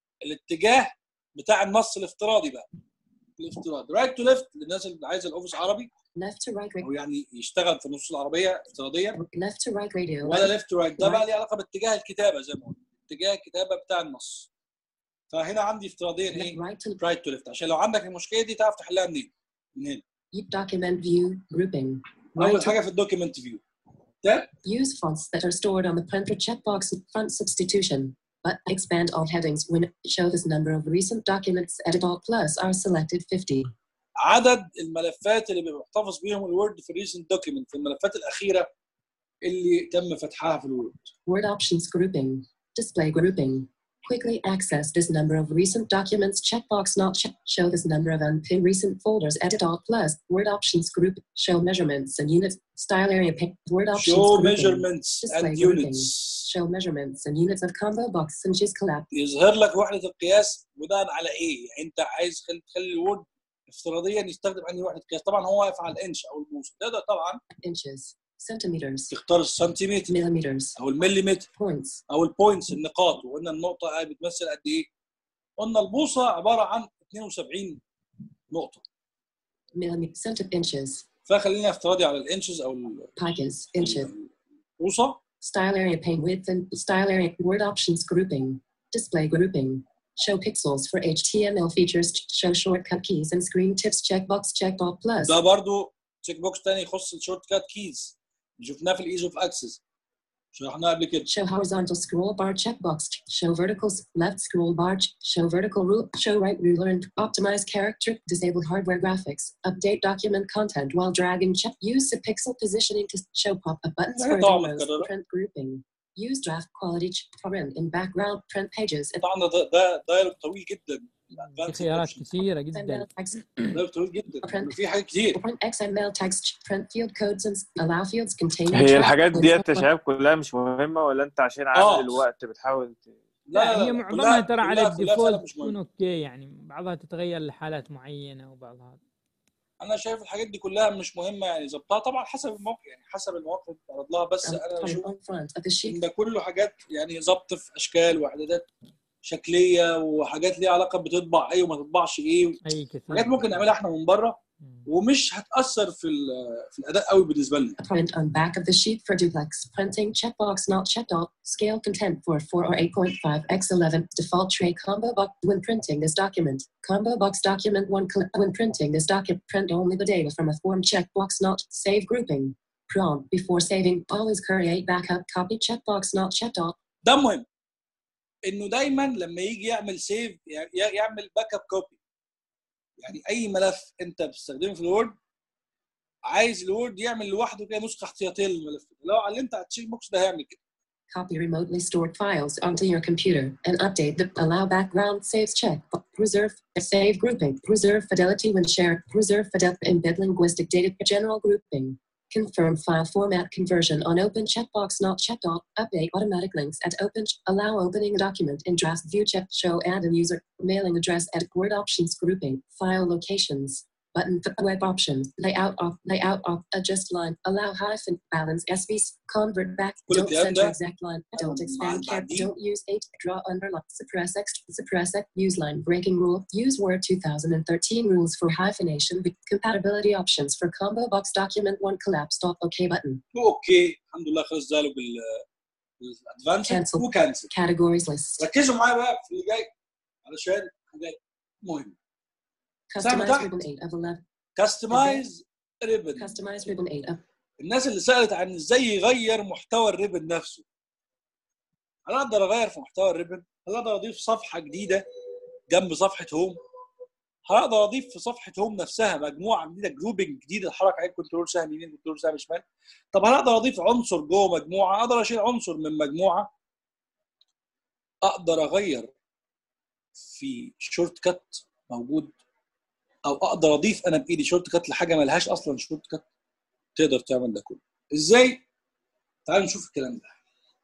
الاتجاه بتاع النص الافتراضي بقى الافتراضي رايت تو ليفت للناس اللي عايزه الاوفيس عربي Left to right او يعني يشتغل في نص العربيه افتراضيه ra- left to right radio ولا button. ليفت تو رايت ده بقى ليه علاقه باتجاه الكتابه زي ما قلنا اتجاه الكتابه بتاع النص فهنا عندي افتراضيا ايه Right to رايت تو ليفت عشان لو عندك المشكله دي تعرف تحلها منين من هنا document view grouping. Right اول to حاجه في الدوكيمنت فيو ده Use fonts that are stored on the printer checkbox font substitution. But expand all headings when show this number of recent documents edit all plus are selected 50. عدد الملفات اللي بيبقى محتفظ بيهم الوورد في الريسنت دوكيمنت في الملفات الاخيره اللي تم فتحها في الوورد Word options grouping. Display grouping. Quickly access this number of recent documents checkbox not check. Show this number of unpinned recent folders edit all plus. Word options group. Show measurements and units. Style area pick. Word options show grouping. measurements Display and grouping. units Show measurements and units of combo box inches collapse. يظهر لك وحده القياس بناء على ايه يعني انت عايز تخلي تخلي الوورد افتراضيا يستخدم انهي وحده قياس طبعا هو واقف على الانش او البوصه تقدر طبعا inches, centimeters, تختار السنتيمتر millimeters, او المليمتر points, او البوينتس النقاط وقلنا النقطه بتمثل قد ايه قلنا البوصه عباره عن 72 نقطه millimeters, centi- inches, فخلينا افتراضي على الانشز او ال- picas, inches, البوصه style area pane width and style area word options grouping, display grouping, show pixels for HTML features, show shortcut keys and screen tips checkbox checked all plus, ده برضو تشيك بوكس تاني يخص الشورت كات كيز شفناه في الايز اوف اكسس شرحناه قبل كده show horizontal scroll bar checkbox, show vertical s- left scroll bar, ch- show vertical rule, show right ruler and optimize character, disable hardware graphics, update document content while dragging check, use the pixel positioning to show pop-up buttons لا for طبعاً demos, متكررة. print grouping, use draft quality ch- print in background print pages, and طبعا ده ده دايلوج طويل جدا في الادفانس خيارات كثيره جدا XML tags. طويل جدا في حاجات كتير Print XML text. Print field codes and s- allow fields containing. هي track الحاجات codes. ديت يا شباب كلها مش مهمه ولا انت عشان آه. عامل الوقت بتحاول ت... لا هي معظمها ترى على كلها- كلها فعلا الديفولت مش تكون مهمة. اوكي يعني بعضها تتغير لحالات معينه وبعضها انا شايف الحاجات دي كلها مش مهمه يعني ظبطها طبعا حسب الموقع يعني حسب المواقف اللي بتتعرض لها بس Um, انا on بشوف on front of the sheet. ان ده كله حاجات يعني ظبط في اشكال واعدادات شكليه وحاجات ليها علاقه بتطبع ايه وما تطبعش ايه اي كثير حاجات ممكن نعملها احنا من بره مم. ومش هتاثر في ال- في الاداء قوي بالنسبه لنا Print on back of the sheet for duplex. Printing checkbox not checked all. Scale content for 4 or 8.5 x 11. Default tray combo box when printing this document. Combo box document one cl- when printing this document. Print only the data from a form checkbox not save grouping. Prompt before saving. Always create backup copy checkbox not checked all. ده مهم انه دايما لما يجي يعمل سيف يعمل باك اب كوبي يعني اي ملف انت بتستخدمه في الوورد عايز الوورد يعمل لوحده كده نسخه احتياطيه للملف لو علمت على التشيك بوكس ده هيعمل كده Copy remotely stored files onto your computer and update the allow background saves check. Preserve save grouping. Preserve fidelity when shared. Preserve fidelity embed linguistic data general grouping. Confirm file format conversion on open checkbox not checked off. Update automatic links at open. Allow opening a document in draft view check show add a user mailing address at word options grouping file locations button for web options layout off layout off adjust line allow hyphen balance SVs convert back كل don't الكلام center ده exact line don't مع expand cap التعديل. don't use eight draw underline suppress x suppress x use line breaking rule use word 2013 rules for hyphenation compatibility options for combo box document one collapse dot okay button اوكي الحمد لله خلص ذلك بال بالادفانس Cancel. وكانسل categories list ركزوا معايا بقى في اللي جاي علشان حاجات مهمه customize تحت. ribbon 8 of 11 كاستمايز ريبن customize ribbon 8 of الناس اللي سالت عن ازاي يغير محتوى الريبن نفسه هل اقدر اغير في محتوى الريبن هل اقدر اضيف صفحه جديده جنب صفحه هوم هل اقدر اضيف في صفحه هوم نفسها مجموعه جديده جروبنج جديد اتحرك عليه كنترول سهم يمين كنترول سهم شمال طب هل اقدر اضيف عنصر جوه مجموعه اقدر اشيل عنصر من مجموعه اقدر اغير في شورت كات موجود او اقدر اضيف انا بايدي شورت كات لحاجه ملهاش اصلا شورت كات تقدر تعمل ده كله ازاي تعالوا نشوف الكلام ده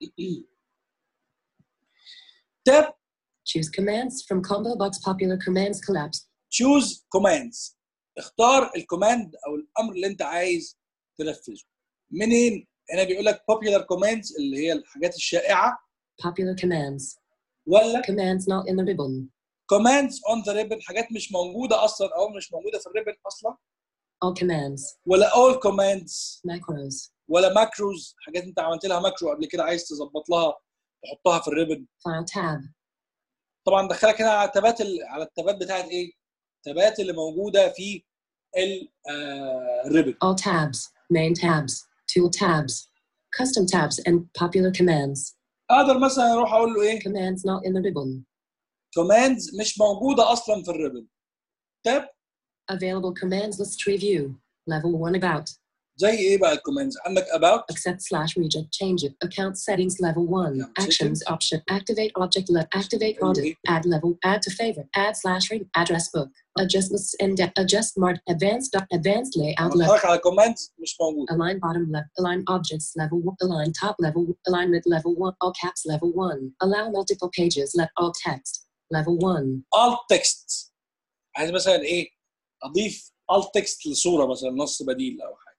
تاب choose commands from combo box popular commands collapse تشوز كوماندز اختار الكوماند او الامر اللي انت عايز تنفذه منين هنا بيقول لك popular commands اللي هي الحاجات الشائعه popular commands ولا commands not in the ribbon commands on the ribbon حاجات مش موجوده اصلا او مش موجوده في الريبن اصلا all commands ولا all commands macros ولا ماكروز حاجات انت عملت لها ماكرو قبل كده عايز تظبط لها تحطها في الريبن file tab طبعا دخلك هنا على التابات ال- على التابات بتاعت ايه؟ التابات اللي موجوده في ال- آه، الريبن all tabs main tabs tool tabs custom tabs and popular commands اقدر مثلا اروح اقول له ايه؟ commands not in the ribbon كوماندز مش موجوده اصلا في الريبن تاب available commands list review level 1 about زي ايه بقى الكوماندز؟ عندك about accept slash reject change it account settings level 1 Yeah, actions option activate object le- activate Okay. audit add level add to favorite add slash read address book adjust lists and adjust mark advanced doc- advanced layout انا level بتحرك على كوماندز مش موجوده align bottom left, align objects level, one- align top level, alignment level one, all caps level one, allow multiple pages, let all text, level one, alt text عايز مثلا ايه؟ اضيف alt text لصوره مثلا نص بديل او حاجه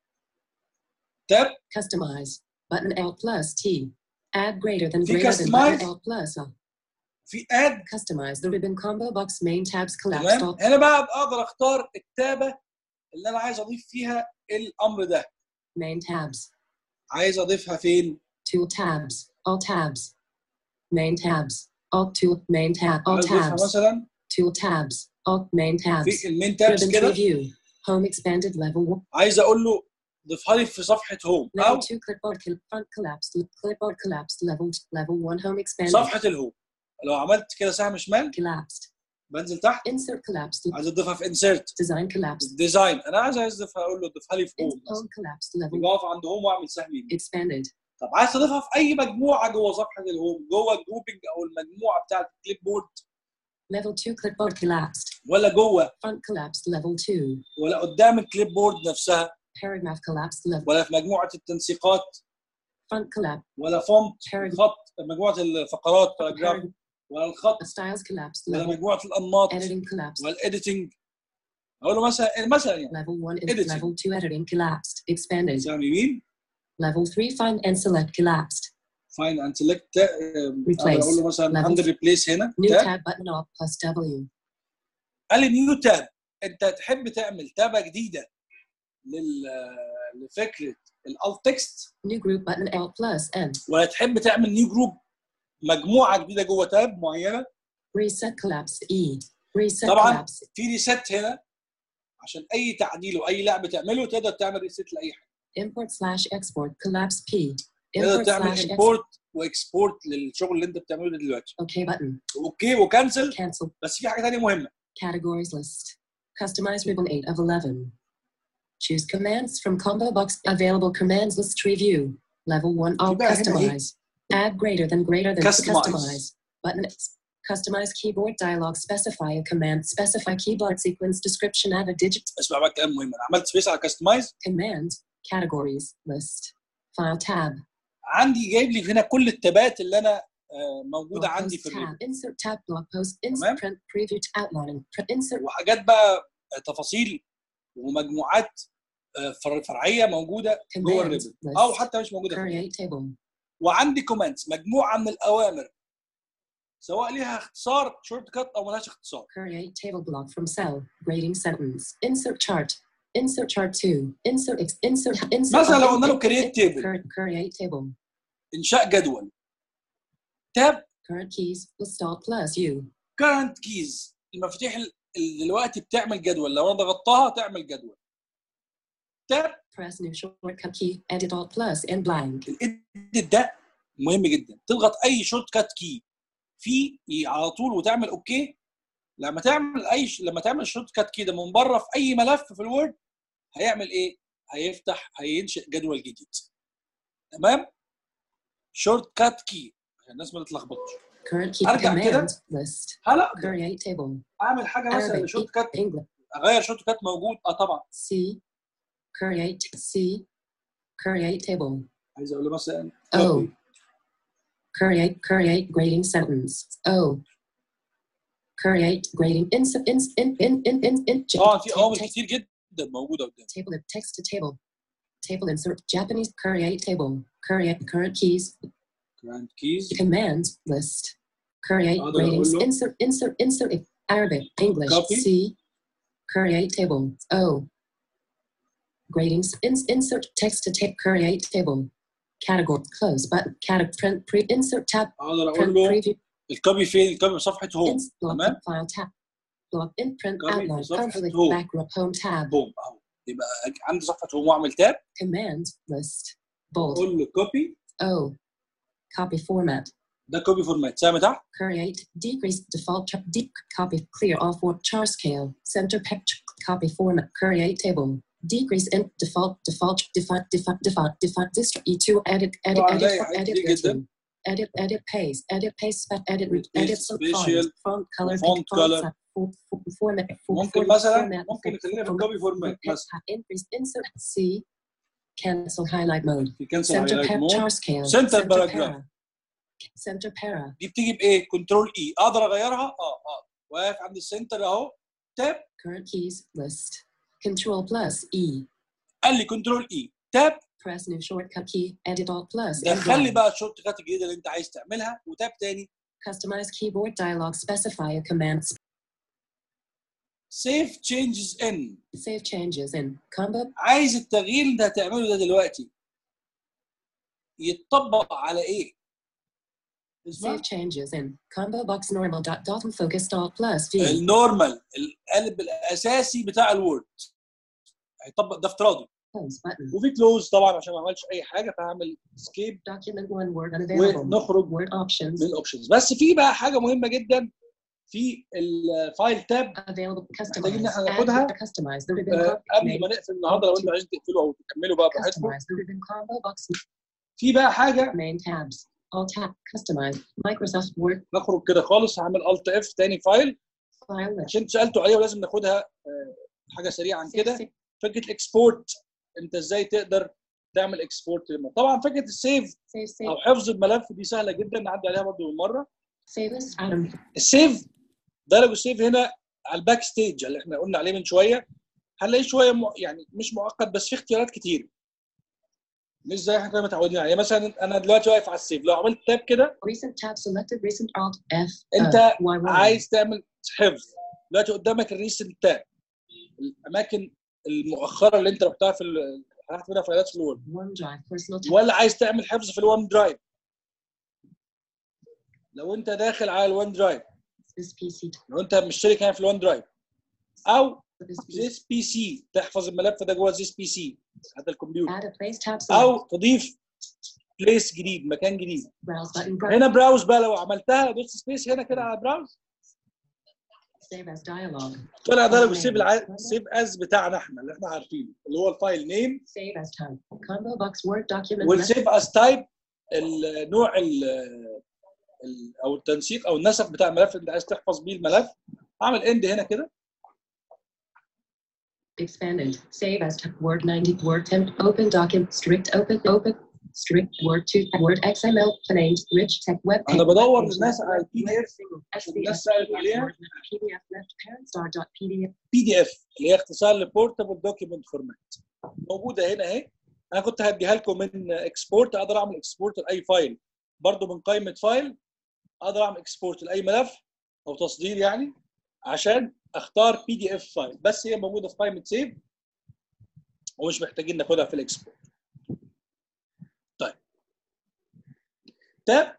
تاب customize, button L plus T, add greater than في greater than button customize؟ L plus L, في اد customize the ribbon combo box main tabs collapsed تمام all, هنا بقى اقدر اختار التابه اللي انا عايز اضيف فيها الامر ده main tabs, عايز اضيفها فين؟ tool tabs, all tabs, main tabs, all tool, main tab, all عايز اضيفها tabs, مثلا tool tabs, all main tabs, في المين تابس ribbon كده preview, home expanded level one. عايز اقول له ضيفها لي في صفحه هوم او Level 2 clipboard col- front collapsed. Clipboard collapsed. Level level 1 home expanded. صفحه الهوم لو عملت كده سهم شمال Collapsed. بنزل تحت Insert collapsed. عايز اضيفها في انسيرت Design collapsed. ديزاين انا عايز اضيفها اقول له ضيفها لي في In- هوم home collapsed. Level يبقى اقف عند هوم واعمل سهم يمين expanded. طب عايز تضيفها في اي مجموعه جوه صفحه الهوم جوه الجروبنج او المجموعه بتاعه الكليب بورد Level 2 clipboard collapsed. ولا جوه Font collapsed. Level 2. ولا قدام الكليب بورد نفسها Paragraph collapsed. Level. ولا في مجموعه التنسيقات Font collapsed. ولا فونت Paragraph. خط مجموعه الفقرات باراجراف Parag- ولا الخط Styles collapsed. ولا Level. مجموعه الانماط Editing collapsed. ولا الايديتنج اقول له مثلا مثلا يعني Level 1 is Editing. level 2 editing collapsed. Expanded. سهم يمين Level 3 find and select collapsed. فاين اند سيلكت Replace. اقول له مثلا Level. عند ريبليس هنا New تاب tab button off plus W. قال لي نيو تاب انت تحب تعمل تابه جديده لل لفكره الالت تكست New group button L plus N. ولا تحب تعمل نيو جروب مجموعه جديده جوه تاب معينه Reset collapse E. Reset طبعاً. collapse. في ريست هنا عشان اي تعديل واي لعبه تعمله تقدر تعمل ريست لاي حاجه Import slash export collapse P. تقدر Import تعمل slash export. امبورت واكسبورت للشغل اللي انت بتعمله ده دلوقتي OK button. اوكي وكانسل Cancel. بس في حاجه ثانيه مهمه Categories list. Customize ribbon 8 of 11. Choose commands from combo box. Available commands list review. Level 1 all يبقى هنا إيه؟ customize. Add greater than greater than Customize. customize. Button Customize keyboard dialog. Specify a command. Specify keyboard sequence description. Add a digit. اسمع بقى كلام مهم انا عملت سبيس على كاستمايز Command. Categories list. File tab. عندي جايب لي هنا كل التابات اللي انا آه، موجوده Blog عندي post في الريبو tab. Insert tab. Blog post. تمام. Insert print preview. Outlining. Print, insert. وحاجات بقى تفاصيل ومجموعات آه، فر- فرعيه موجوده جوه Command الريبو list. او حتى مش موجوده في الريبو. Create table. وعندي كومنتس مجموعه من الاوامر سواء ليها اختصار شورت كات او ملهاش اختصار Create table block from cell. Grading sentence. Insert chart. Insert chart 2. Insert ex- insert insert. مثلا لو قلنا له create table. Cur- Create table. انشاء جدول تاب Current keys. List all plus U. كارنت كيز المفاتيح ال- اللي دلوقتي بتعمل جدول لو انا ضغطتها تعمل جدول تاب Press new shortcut key. Edit all plus and blank. الايديت ده مهم جدا تضغط اي شورت كات كي فيه على طول وتعمل اوكي لما تعمل اي ش... لما تعمل شورت كات كي ده من بره في اي ملف في الوورد هيعمل ايه؟ هيفتح هينشئ جدول جديد تمام؟ شورت كات كي عشان الناس ما تتلخبطش Current key أرجع كده. command list. هل اقدر Create table. اعمل حاجه مثلا Arabic. لشورت كات English. اغير شورت كات موجود اه طبعا C. Create C. Create table. عايز اقول له مثلا O. copy. Create create grading sentence. O. Create grading insert in in in in in in. طبعا في ta- اوامر ta- كتير جدا موجوده قدامي table of text to table. Table insert Japanese create table. Create current keys. كراند كيز Command list. Create أقدر ratings. أقول له Insert insert insert Arabic English Copy. C. Create table O. Gradings ins- insert text to tape create table. Category close button. Category print pre insert tab اقدر print اقول له preview الكوبي فين الكوبي في صفحه هوم ins block تمام file tab. Block in print Copy outline صفحة conflict home. background home tab. هوم اهو يبقى عندي صفحه هوم واعمل تاب Command list. Bold اقول له كوبي O. Copy format. ده كوبي فورمات سهم تحت Create, decrease, default, ch- de- copy, clear, all for char scale, center picture, copy format, create table, decrease in default, default, default, default, default, default, dist, E2, edit, edit, طبعاً edit, ده fo- حاجات edit, كتير routine, جدا. edit, edit, paste, edit, paste, spec, edit, root, Paste, edit, some spatial, fonts, font color, font pick, font color. size, fo- fo- format, fo- ممكن format, مثلا format, ممكن fo- نخلينا في format, الكوبي فورمات format, مثلا increase, insert, C, cancel highlight mode, في كانسل center هايلايت par- مود char scale, Center center paragraph. para, center para, دي بتيجي بايه؟ كنترول اي اقدر اغيرها؟ اه اه واقف عند السنتر اهو تاب current keys list. Control plus E. قال لي كنترول اي تاب Press new shortcut key. Edit all plus. and دخل لي blank. بقى الشورت كات الجديده اللي انت عايز تعملها وتاب تاني Customize keyboard dialog. Specify a command. سيف تشينجز ان Save changes in combo. عايز التغيير اللي انت هتعمله ده دلوقتي يتطبق على ايه؟ اسمع Save changes in combo box normal dot dot and focus all plus V. النورمال القالب الاساسي بتاع الوورد هيطبق ده افتراضي Close button. وفي كلوز طبعا عشان ما اعملش اي حاجه فهعمل سكيب Document one word unavailable. ونخرج Word options. من الاوبشنز بس في بقى حاجه مهمه جدا في الفايل تاب Available. محتاجين إن Customize. إحنا Add ناخدها. word- Customize the ribbon. آه، copy قبل name. ما نقفل النهارده لو انتوا عايزين تقفلوا او تكملوا بقى براحتكم Customize the ribbon combo box. في بقى حاجه Main tabs. Alt tab. Customize. Microsoft Word. نخرج كده خالص هعمل الت اف تاني فايل File list. عشان سالتوا عليها ولازم ناخدها آه، حاجه سريعا كده Save, فكره الاكسبورت انت ازاي تقدر تعمل اكسبورت طبعا فكره السيف save, save. او حفظ الملف دي سهله جدا نعدي عليها برضو بالمره Save as Adam. السيف درجه السيف هنا على الباك ستيج اللي احنا قلنا عليه من شويه هنلاقيه شويه م... يعني مش معقد بس في اختيارات كتير مش زي احنا كنا متعودين عليه مثلا انا دلوقتي واقف على السيف لو عملت تاب كده Recent tab selected. Recent Alt F. انت uh, Y1. عايز تعمل حفظ دلوقتي قدامك الريسنت تاب الاماكن المؤخره اللي انت رحتها في ال- فتحت منها فايلات في الوورد OneDrive. Personal tab. ولا عايز تعمل حفظ في الون درايف لو انت داخل على الون درايف This PC. لو انت مشترك هنا في الون درايف او This PC. زيس بي سي تحفظ الملف ده جوه زيس بي سي هذا الكمبيوتر Add a place tab. Select. او تضيف بليس جديد مكان جديد Browse button. Browse. هنا براوز بقى لو عملتها دوست سبيس هنا كده على براوز Save as dialog. طلع درجه السيف الع... السيف از بتاعنا احنا اللي احنا عارفينه اللي هو الفايل نيم Save as type. Combo box Word document. والسيف از تايب النوع ال... ال... او التنسيق او النسق بتاع الملف اللي عايز تحفظ بيه الملف اعمل اند هنا كده Expanded. Save as type. Word 90. Word 10. Open document. Strict open. Open. Strict Word 2. Word XML. Plain. Rich tech web. انا بدور للناس على البي دي اف PDF. الناس سالت عليها PDF left parent star dot PDF. بي دي اف اللي هي اختصار لبورتابل دوكيمنت فورمات موجوده هنا اهي انا كنت هديها لكم من اكسبورت اقدر اعمل اكسبورت لاي فايل برضو من قائمه فايل اقدر اعمل اكسبورت لاي ملف او تصدير يعني عشان اختار بي دي اف فايل بس هي موجوده في قائمه سيف ومش محتاجين ناخدها في الاكسبورت طيب تاب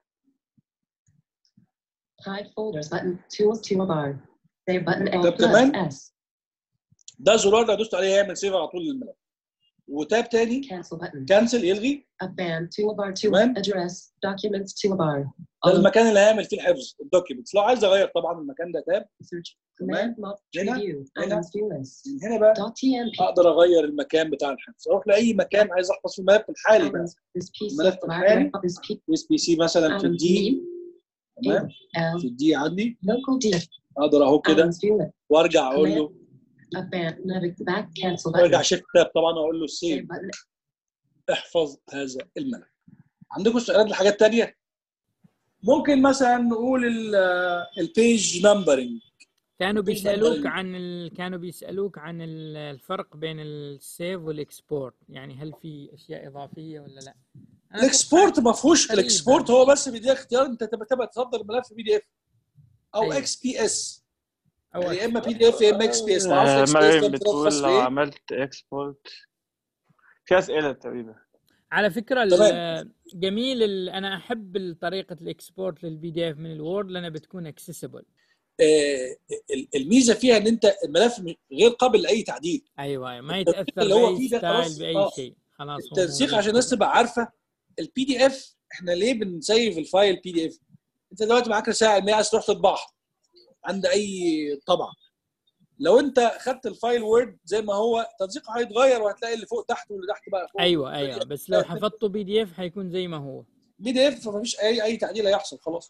Hide folders button. Tools toolbar. Save button L طب كمان؟ plus S. ده زرار لو دوست عليه يعمل سيف على طول للملف وتاب تاني Cancel button. كانسل يلغي Up band toolbar to كمان؟ address. Documents toolbar. ده All المكان اللي هيعمل فيه الحفظ الدوكيومنتس لو عايز اغير طبعا المكان ده تاب search. كمان؟ Command mod. هنا؟ Preview. هنا؟ Items view list. من هنا بقى Dot TMP. اقدر اغير المكان بتاع الحفظ اروح لاي مكان عايز احفظ في الملف الحالي بقى Items. This PC. ملف الحالي. This P. اس بي سي مثلا في Items الدي D. تمام L. في الدي عندي Local D. اقدر اهو كده Items view list. وارجع اقول له Up band. Navigate back. Cancel وارجع button. شيفت تاب طبعا واقول له Save سيف button. احفظ هذا الملف عندكم سؤالات لحاجات تانية ممكن مثلا نقول البيج نمبرنج كانوا طيب، بيسالوك مثلاً- عن ال... كانوا بيسالوك عن ال- الفرق بين السيف والاكسبورت يعني هل في اشياء اضافيه ولا لا أنا الاكسبورت ما فيهوش تقريباً. الاكسبورت هو بس بيديك اختيار انت تبقى تبقى تصدر الملف بي دي اف او أيوة. اكس بي اس أو يعني يا اما بي دي اف يا اما اكس بي اس ما آه، اعرفش اكس بي اس مريم ده امتداد بتقول خاص لو بايه عملت اكسبورت في اسئله تقريبا على فكره تمام. ال- جميل ال... انا احب طريقه الاكسبورت للبي دي اف من الوورد لانها بتكون اكسسبل آه، ال- الميزه فيها ان انت الملف م- غير قابل لاي تعديل ايوه أيوة، ما يتاثر اللي هو باي فيه ده ستايل خلاص، باي آه. شيء خلاص هو التنسيق موجود عشان الناس تبقى عارفه البي دي اف احنا ليه بنسيف الفايل بي دي اف انت دلوقتي معاك رساله علميه عايز تروح تطبعها عند اي طبعه لو انت خدت الفايل وورد زي ما هو تنسيقه هيتغير وهتلاقي اللي فوق تحت واللي تحت بقى فوق ايوه ايوه بس لو حفظته بي دي اف حيكون زي ما هو بي دي اف مفيش اي اي تعديل هيحصل خلاص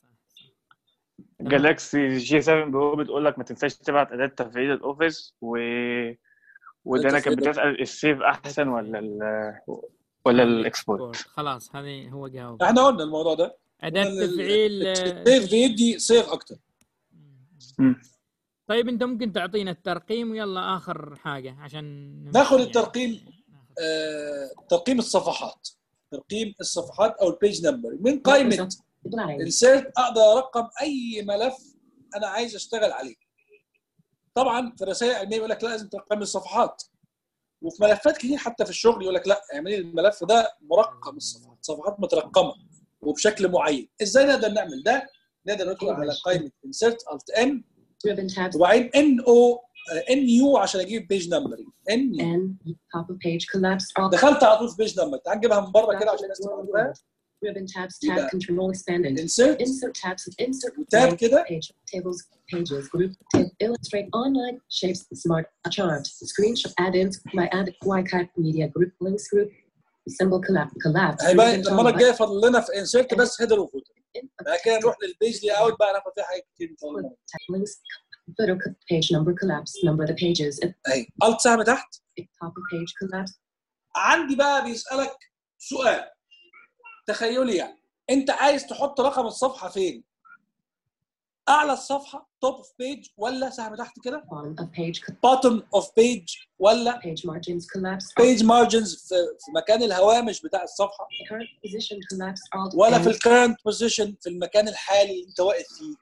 جالاكسي جي 7 برو بتقول لك ما تنساش تبعت اداه تفعيل الاوفيس و ودانا كانت تفعيل- بتسال السيف احسن ولا ال ولا الاكسبورت خلاص هذه هو جاوب احنا قلنا الموضوع ده اداه قلنا ال- تفعيل آه، السيف بيدي صيغ اكتر مم. طيب انت ممكن تعطينا الترقيم ويلا اخر حاجه عشان نمشي ناخد يعني. الترقيم. آه، ترقيم الصفحات ترقيم الصفحات او البيج نمبر من قائمه Blank. انسيرت اقدر ارقم اي ملف انا عايز اشتغل عليه طبعا في الرسائل العلميه يقول لك لا لازم ترقم الصفحات وفي ملفات كتير حتى في الشغل يقول لك لا اعملي الملف ده مرقم الصفحات صفحات مترقمه وبشكل معين ازاي نقدر نعمل ده نقدر ندخل على قائمه انسيرت الت ان Ribbon tabs. وبعدين ان او ان يو عشان اجيب بيج نمبرنج ان N. Top of page collapsed. All دخلت على طول في بيج نمبر تعال نجيبها من بره كده عشان الناس documents تبقى were عارفاها removed. Ribbon tabs. يبقى Tab control expanded. انسيرت Insert tabs. Insert. تاب blank كده Page. Tables. Pages. Group. Tab. Illustrate online. Shapes. Smart. Chart. Screenshot. Add-ins. My add. Wi-Fi. Media group. Links group. Symbol collapse. Collapse. هيبقى Ribbon المره toggle الجايه فاضل لنا في انسيرت بس هيدر وفوتر button. بعد كده نروح للبيج لي اوت بقى ناخد فيها حاجات كتير ان شاء الله Text links. Photo co- page number collapse. Number the pages. At اهي الت سهم تحت top of page collapse. عندي بقى بيسالك سؤال تخيلي يعني انت عايز تحط رقم الصفحه فين؟ اعلى الصفحه توب اوف بيج ولا سهم تحت كده؟ Bottom of page. co- بوتوم اوف بيج ولا Page margins collapse. بيج مارجنز في, في مكان الهوامش بتاع الصفحه Current position collapse. Alt. ولا N. في الكرنت بوزيشن في المكان الحالي اللي انت واقف فيه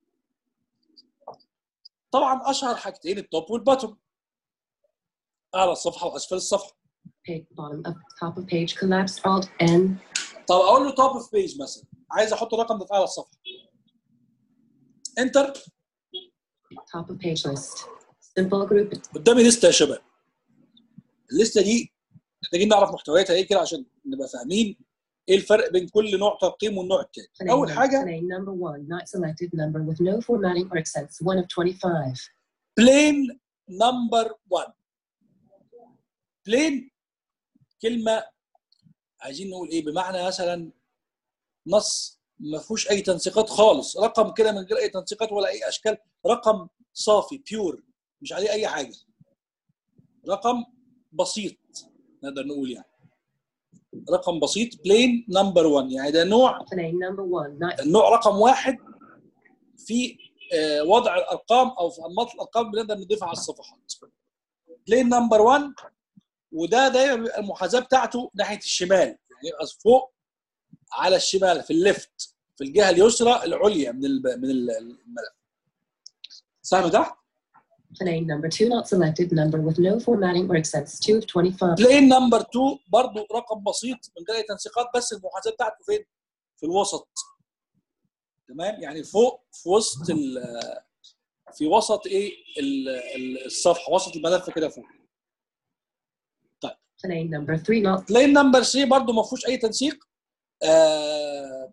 طبعا اشهر حاجتين التوب والبوتوم اعلى الصفحه واسفل الصفحه Page bottom of top of page collapse. Alt N. طب اقول له توب اوف بيج مثلا عايز احط الرقم ده في اعلى الصفحه انتر Top of page list. Simple group. قدامي لسته يا شباب الليسته دي محتاجين نعرف محتوياتها ايه كده عشان نبقى فاهمين ايه الفرق بين كل نوع ترقيم والنوع التاني اول حاجه Plane number one, not selected number with no formatting or accents. One of 25. بلين نمبر 1 بلين كلمه عايزين نقول ايه بمعنى مثلا نص ما فيهوش اي تنسيقات خالص رقم كده من غير اي تنسيقات ولا اي اشكال رقم صافي بيور مش عليه اي حاجه رقم بسيط نقدر نقول يعني رقم بسيط بلين نمبر 1 يعني ده نوع Plane number one, not النوع رقم واحد في آه، وضع الارقام او في انماط الارقام بنقدر نضيفها على الصفحات بلين نمبر 1 وده دايما بيبقى المحاذاه بتاعته ناحيه الشمال يعني يبقى فوق على الشمال في الليفت في الجهه اليسرى العليا من الب... من ال- الملف سهم تحت plane number two, not selected number with no formatting or accents. Two of 25. بلين نمبر 2 برضو رقم بسيط من غير اي تنسيقات بس المحاذاه بتاعته فين؟ في الوسط تمام يعني فوق في وسط ال في وسط ايه ال- ال- الصفحه وسط الملف كده فوق Plane number three, not بلين نمبر 3 برضو ما فيهوش اي تنسيق آه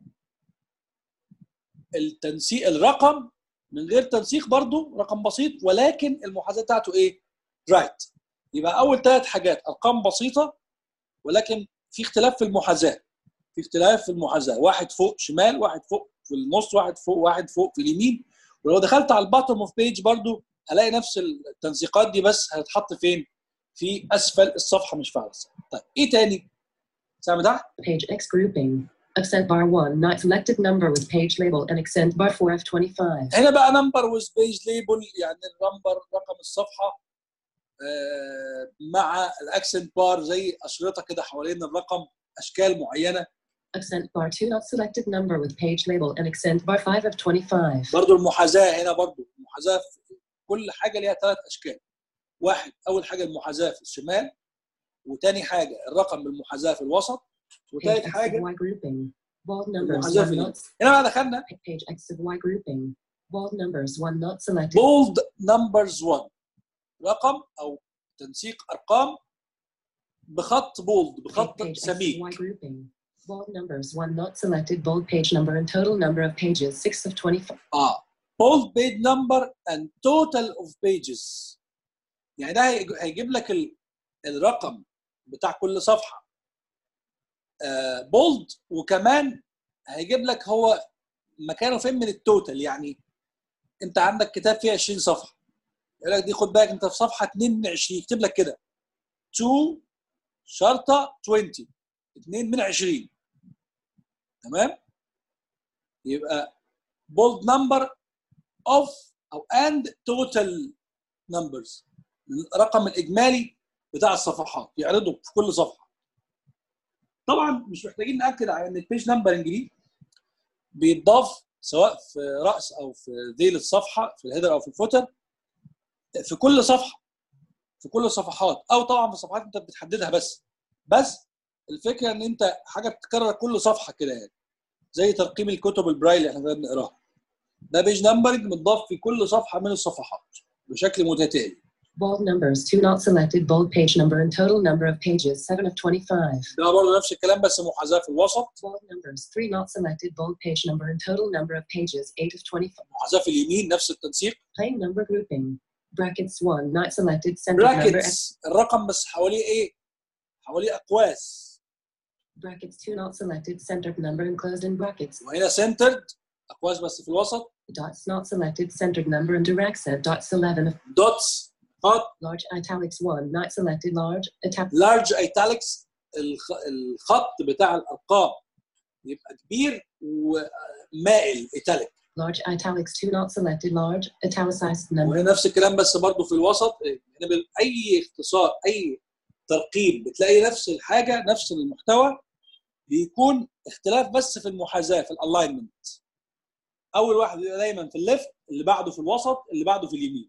التنسيق الرقم من غير تنسيق برضو رقم بسيط ولكن المحاذاه بتاعته ايه؟ رايت يبقى اول ثلاث حاجات ارقام بسيطه ولكن في اختلاف في المحاذاه في اختلاف في المحاذاه واحد فوق شمال واحد فوق في النص واحد فوق واحد فوق في اليمين ولو دخلت على الباتوم اوف بيج برضو هلاقي نفس التنسيقات دي بس هتتحط فين؟ في اسفل الصفحه مش في اعلى الصفحه. طيب ايه تاني؟ سامع ده؟ page X grouping. Accent bar one, not selected number with page label and accent bar four of 25. هنا بقى نمبر ويز بيج ليبل يعني النمبر رقم الصفحه آه، مع الاكسنت بار زي اشرطه كده حوالين الرقم اشكال معينه Accent bar two, not selected number with page label and accent bar five of 25. برضو المحاذاه هنا برضو المحاذاه في كل حاجه ليها ثلاث اشكال واحد اول حاجه المحاذاه في الشمال وتاني حاجه الرقم بالمحاذاه في الوسط Page وتالت X of حاجه Y grouping. Bold numbers المحاذاه one في not هنا بقى دخلنا page X of Y grouping. Bold numbers one not selected. بولد نمبرز 1 رقم او تنسيق ارقام بخط بولد بخط Page X of سميك Y grouping. Bold numbers one not selected. Bold page number and total number of pages six of 25. اه bold page number and total of pages يعني ده هيج- هيجيب لك ال- الرقم بتاع كل صفحه آه بولد وكمان هيجيب لك هو مكانه فين من التوتال يعني انت عندك كتاب فيه 20 صفحه يقول لك دي خد بالك انت في صفحه 2 من 20 يكتب لك كده 2 شرطه 20 2 من 20 تمام يبقى بولد نمبر اوف او اند توتال نمبرز الرقم الاجمالي بتاع الصفحات يعرضه في كل صفحه طبعا مش محتاجين ناكد على ان البيج نمبرنج دي بيتضاف سواء في راس او في ذيل الصفحه في الهيدر او في الفوتر في كل صفحه في كل الصفحات او طبعا في الصفحات انت بتحددها بس بس الفكره ان انت حاجه بتتكرر كل صفحه كده يعني زي ترقيم الكتب البرايل اللي احنا كنا بنقراها ده بيج نمبرنج متضاف في كل صفحه من الصفحات بشكل متتالي Bold numbers two not selected. Bold page number and total number of pages seven of 25. ده برضه نفس الكلام بس محاذاه في الوسط Bold numbers three not selected. Bold page number and total number of pages eight of 25. محاذاه في اليمين نفس التنسيق Plain number grouping. Brackets one not selected. Centered number X. براكتس الرقم بس حواليه ايه؟ حواليه اقواس brackets 2 not selected, centered number enclosed in brackets, وهنا سنترد اقواس بس في الوسط dots not selected, centered number and direct set, dots 11, دوتس خط large italics 1 not selected, large, italics لارج ايتاليكس الخط بتاع الارقام يبقى كبير ومائل ايتاليك large italics 2 not selected, large, italicized number, وهنا نفس الكلام بس برضو في الوسط هنا بال- اي اختصار اي ترقيم بتلاقي نفس الحاجه نفس المحتوى بيكون اختلاف بس في المحاذاه في الالاينمنت اول واحد بيبقى دايما في الليفت اللي بعده في الوسط اللي بعده في اليمين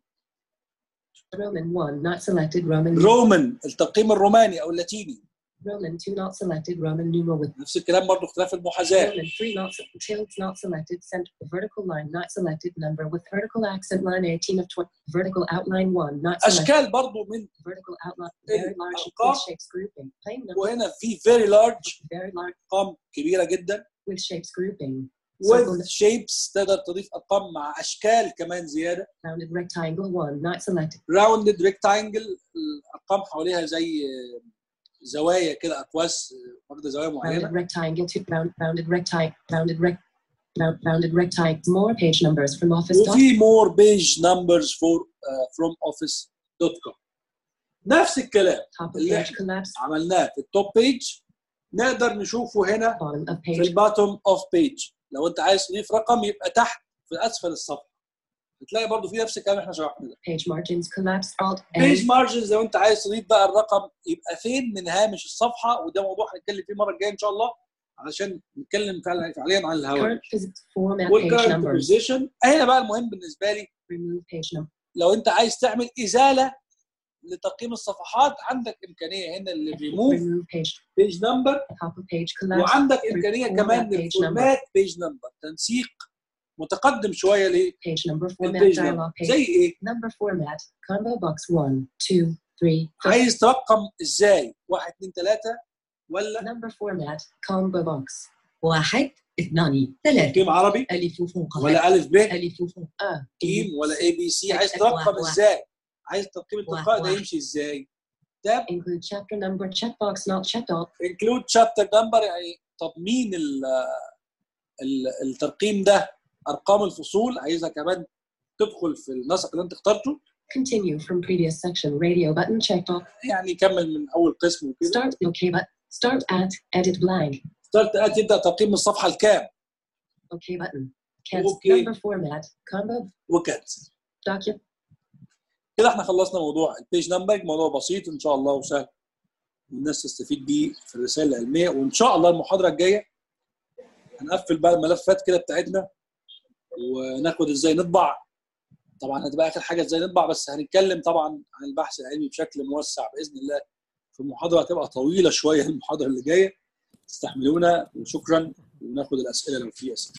Roman 1 not selected, Roman, رومان الترقيم الروماني او اللاتيني Roman 2 not selected, Roman numeral with نفس الكلام برضو اختلاف المحاذاه Roman 3 not se- tildes not selected, center vertical line not selected, number with vertical accent line 18 of 20, vertical outline 1 not selected, اشكال برضو من vertical outline إيه، very large أرقام. with shapes grouping, plain number وهنا في very large very large ارقام كبيره جدا with shapes grouping, with shapes تقدر تضيف ارقام مع اشكال كمان زياده rounded rectangle 1 not selected, راوندد ريكتانجل الارقام حواليها زي زوايا كده اقواس واخده زوايا rounded معينه rectangle 2 round, rounded rectangle rounded rec round, rounded rectangle more page numbers from office doc, وفي مور بيج نمبرز فور فروم اوفيس دوت كوم نفس الكلام top of اللي page collapse, عملناه في التوب بيج نقدر نشوفه هنا bottom of في page, الباتوم اوف بيج لو انت عايز تضيف رقم يبقى تحت في اسفل الصفحه هتلاقي برضو في نفس الكلام احنا شرحناه ده page margins collapse, alt بيج A, مارجنز لو انت عايز تضيف بقى الرقم يبقى فين من هامش الصفحه وده موضوع هنتكلم فيه المره الجايه ان شاء الله علشان نتكلم فعلا فعليا عن الهوامش current physics format page والكارنت numbers, بوزيشن هنا بقى المهم بالنسبه لي remove page number, لو انت عايز تعمل ازاله لتقييم الصفحات عندك امكانيه هنا للريموف remove page, بيج نمبر top of page collapse, وعندك امكانيه format كمان page للفورمات بيج نمبر تنسيق متقدم شويه page number format للبيج dialog نمبر page, زي ايه؟ number format, combo box 1, 2, 3, four. عايز ترقم ازاي؟ 1 2 3 ولا number format, combo box, واحد اثنان ثلاثة ترقيم عربي ألف فوق ولا الف ب ألف فوق A, جيم ولا اي بي سي عايز واحد- ترقم واحد. ازاي؟ عايز ترقيم التلقائي ده واحد. يمشي ازاي؟ تاب include chapter number, checkbox not checked all, انكلود شابتر نمبر يعني تضمين ال ال الترقيم ده ارقام الفصول عايزها كمان تدخل في النسق اللي انت اخترته continue from previous section, radio button checked all, يعني كمل من اول قسم وكده start okay but start at, edit blank, ستارت ات يبدا ترقيم الصفحه الكام okay button, cancel, Okay. number format, combo, وكانت document, كده احنا خلصنا موضوع البيج نمبر موضوع بسيط ان شاء الله وسهل والناس تستفيد بيه في الرساله العلميه وان شاء الله المحاضره الجايه هنقفل بقى الملفات كده بتاعتنا وناخد ازاي نطبع طبعا هتبقى اخر حاجه ازاي نطبع بس هنتكلم طبعا عن البحث العلمي بشكل موسع باذن الله في المحاضره هتبقى طويله شويه المحاضره اللي جايه استحملونا وشكرا وناخد الاسئله لو في اسئله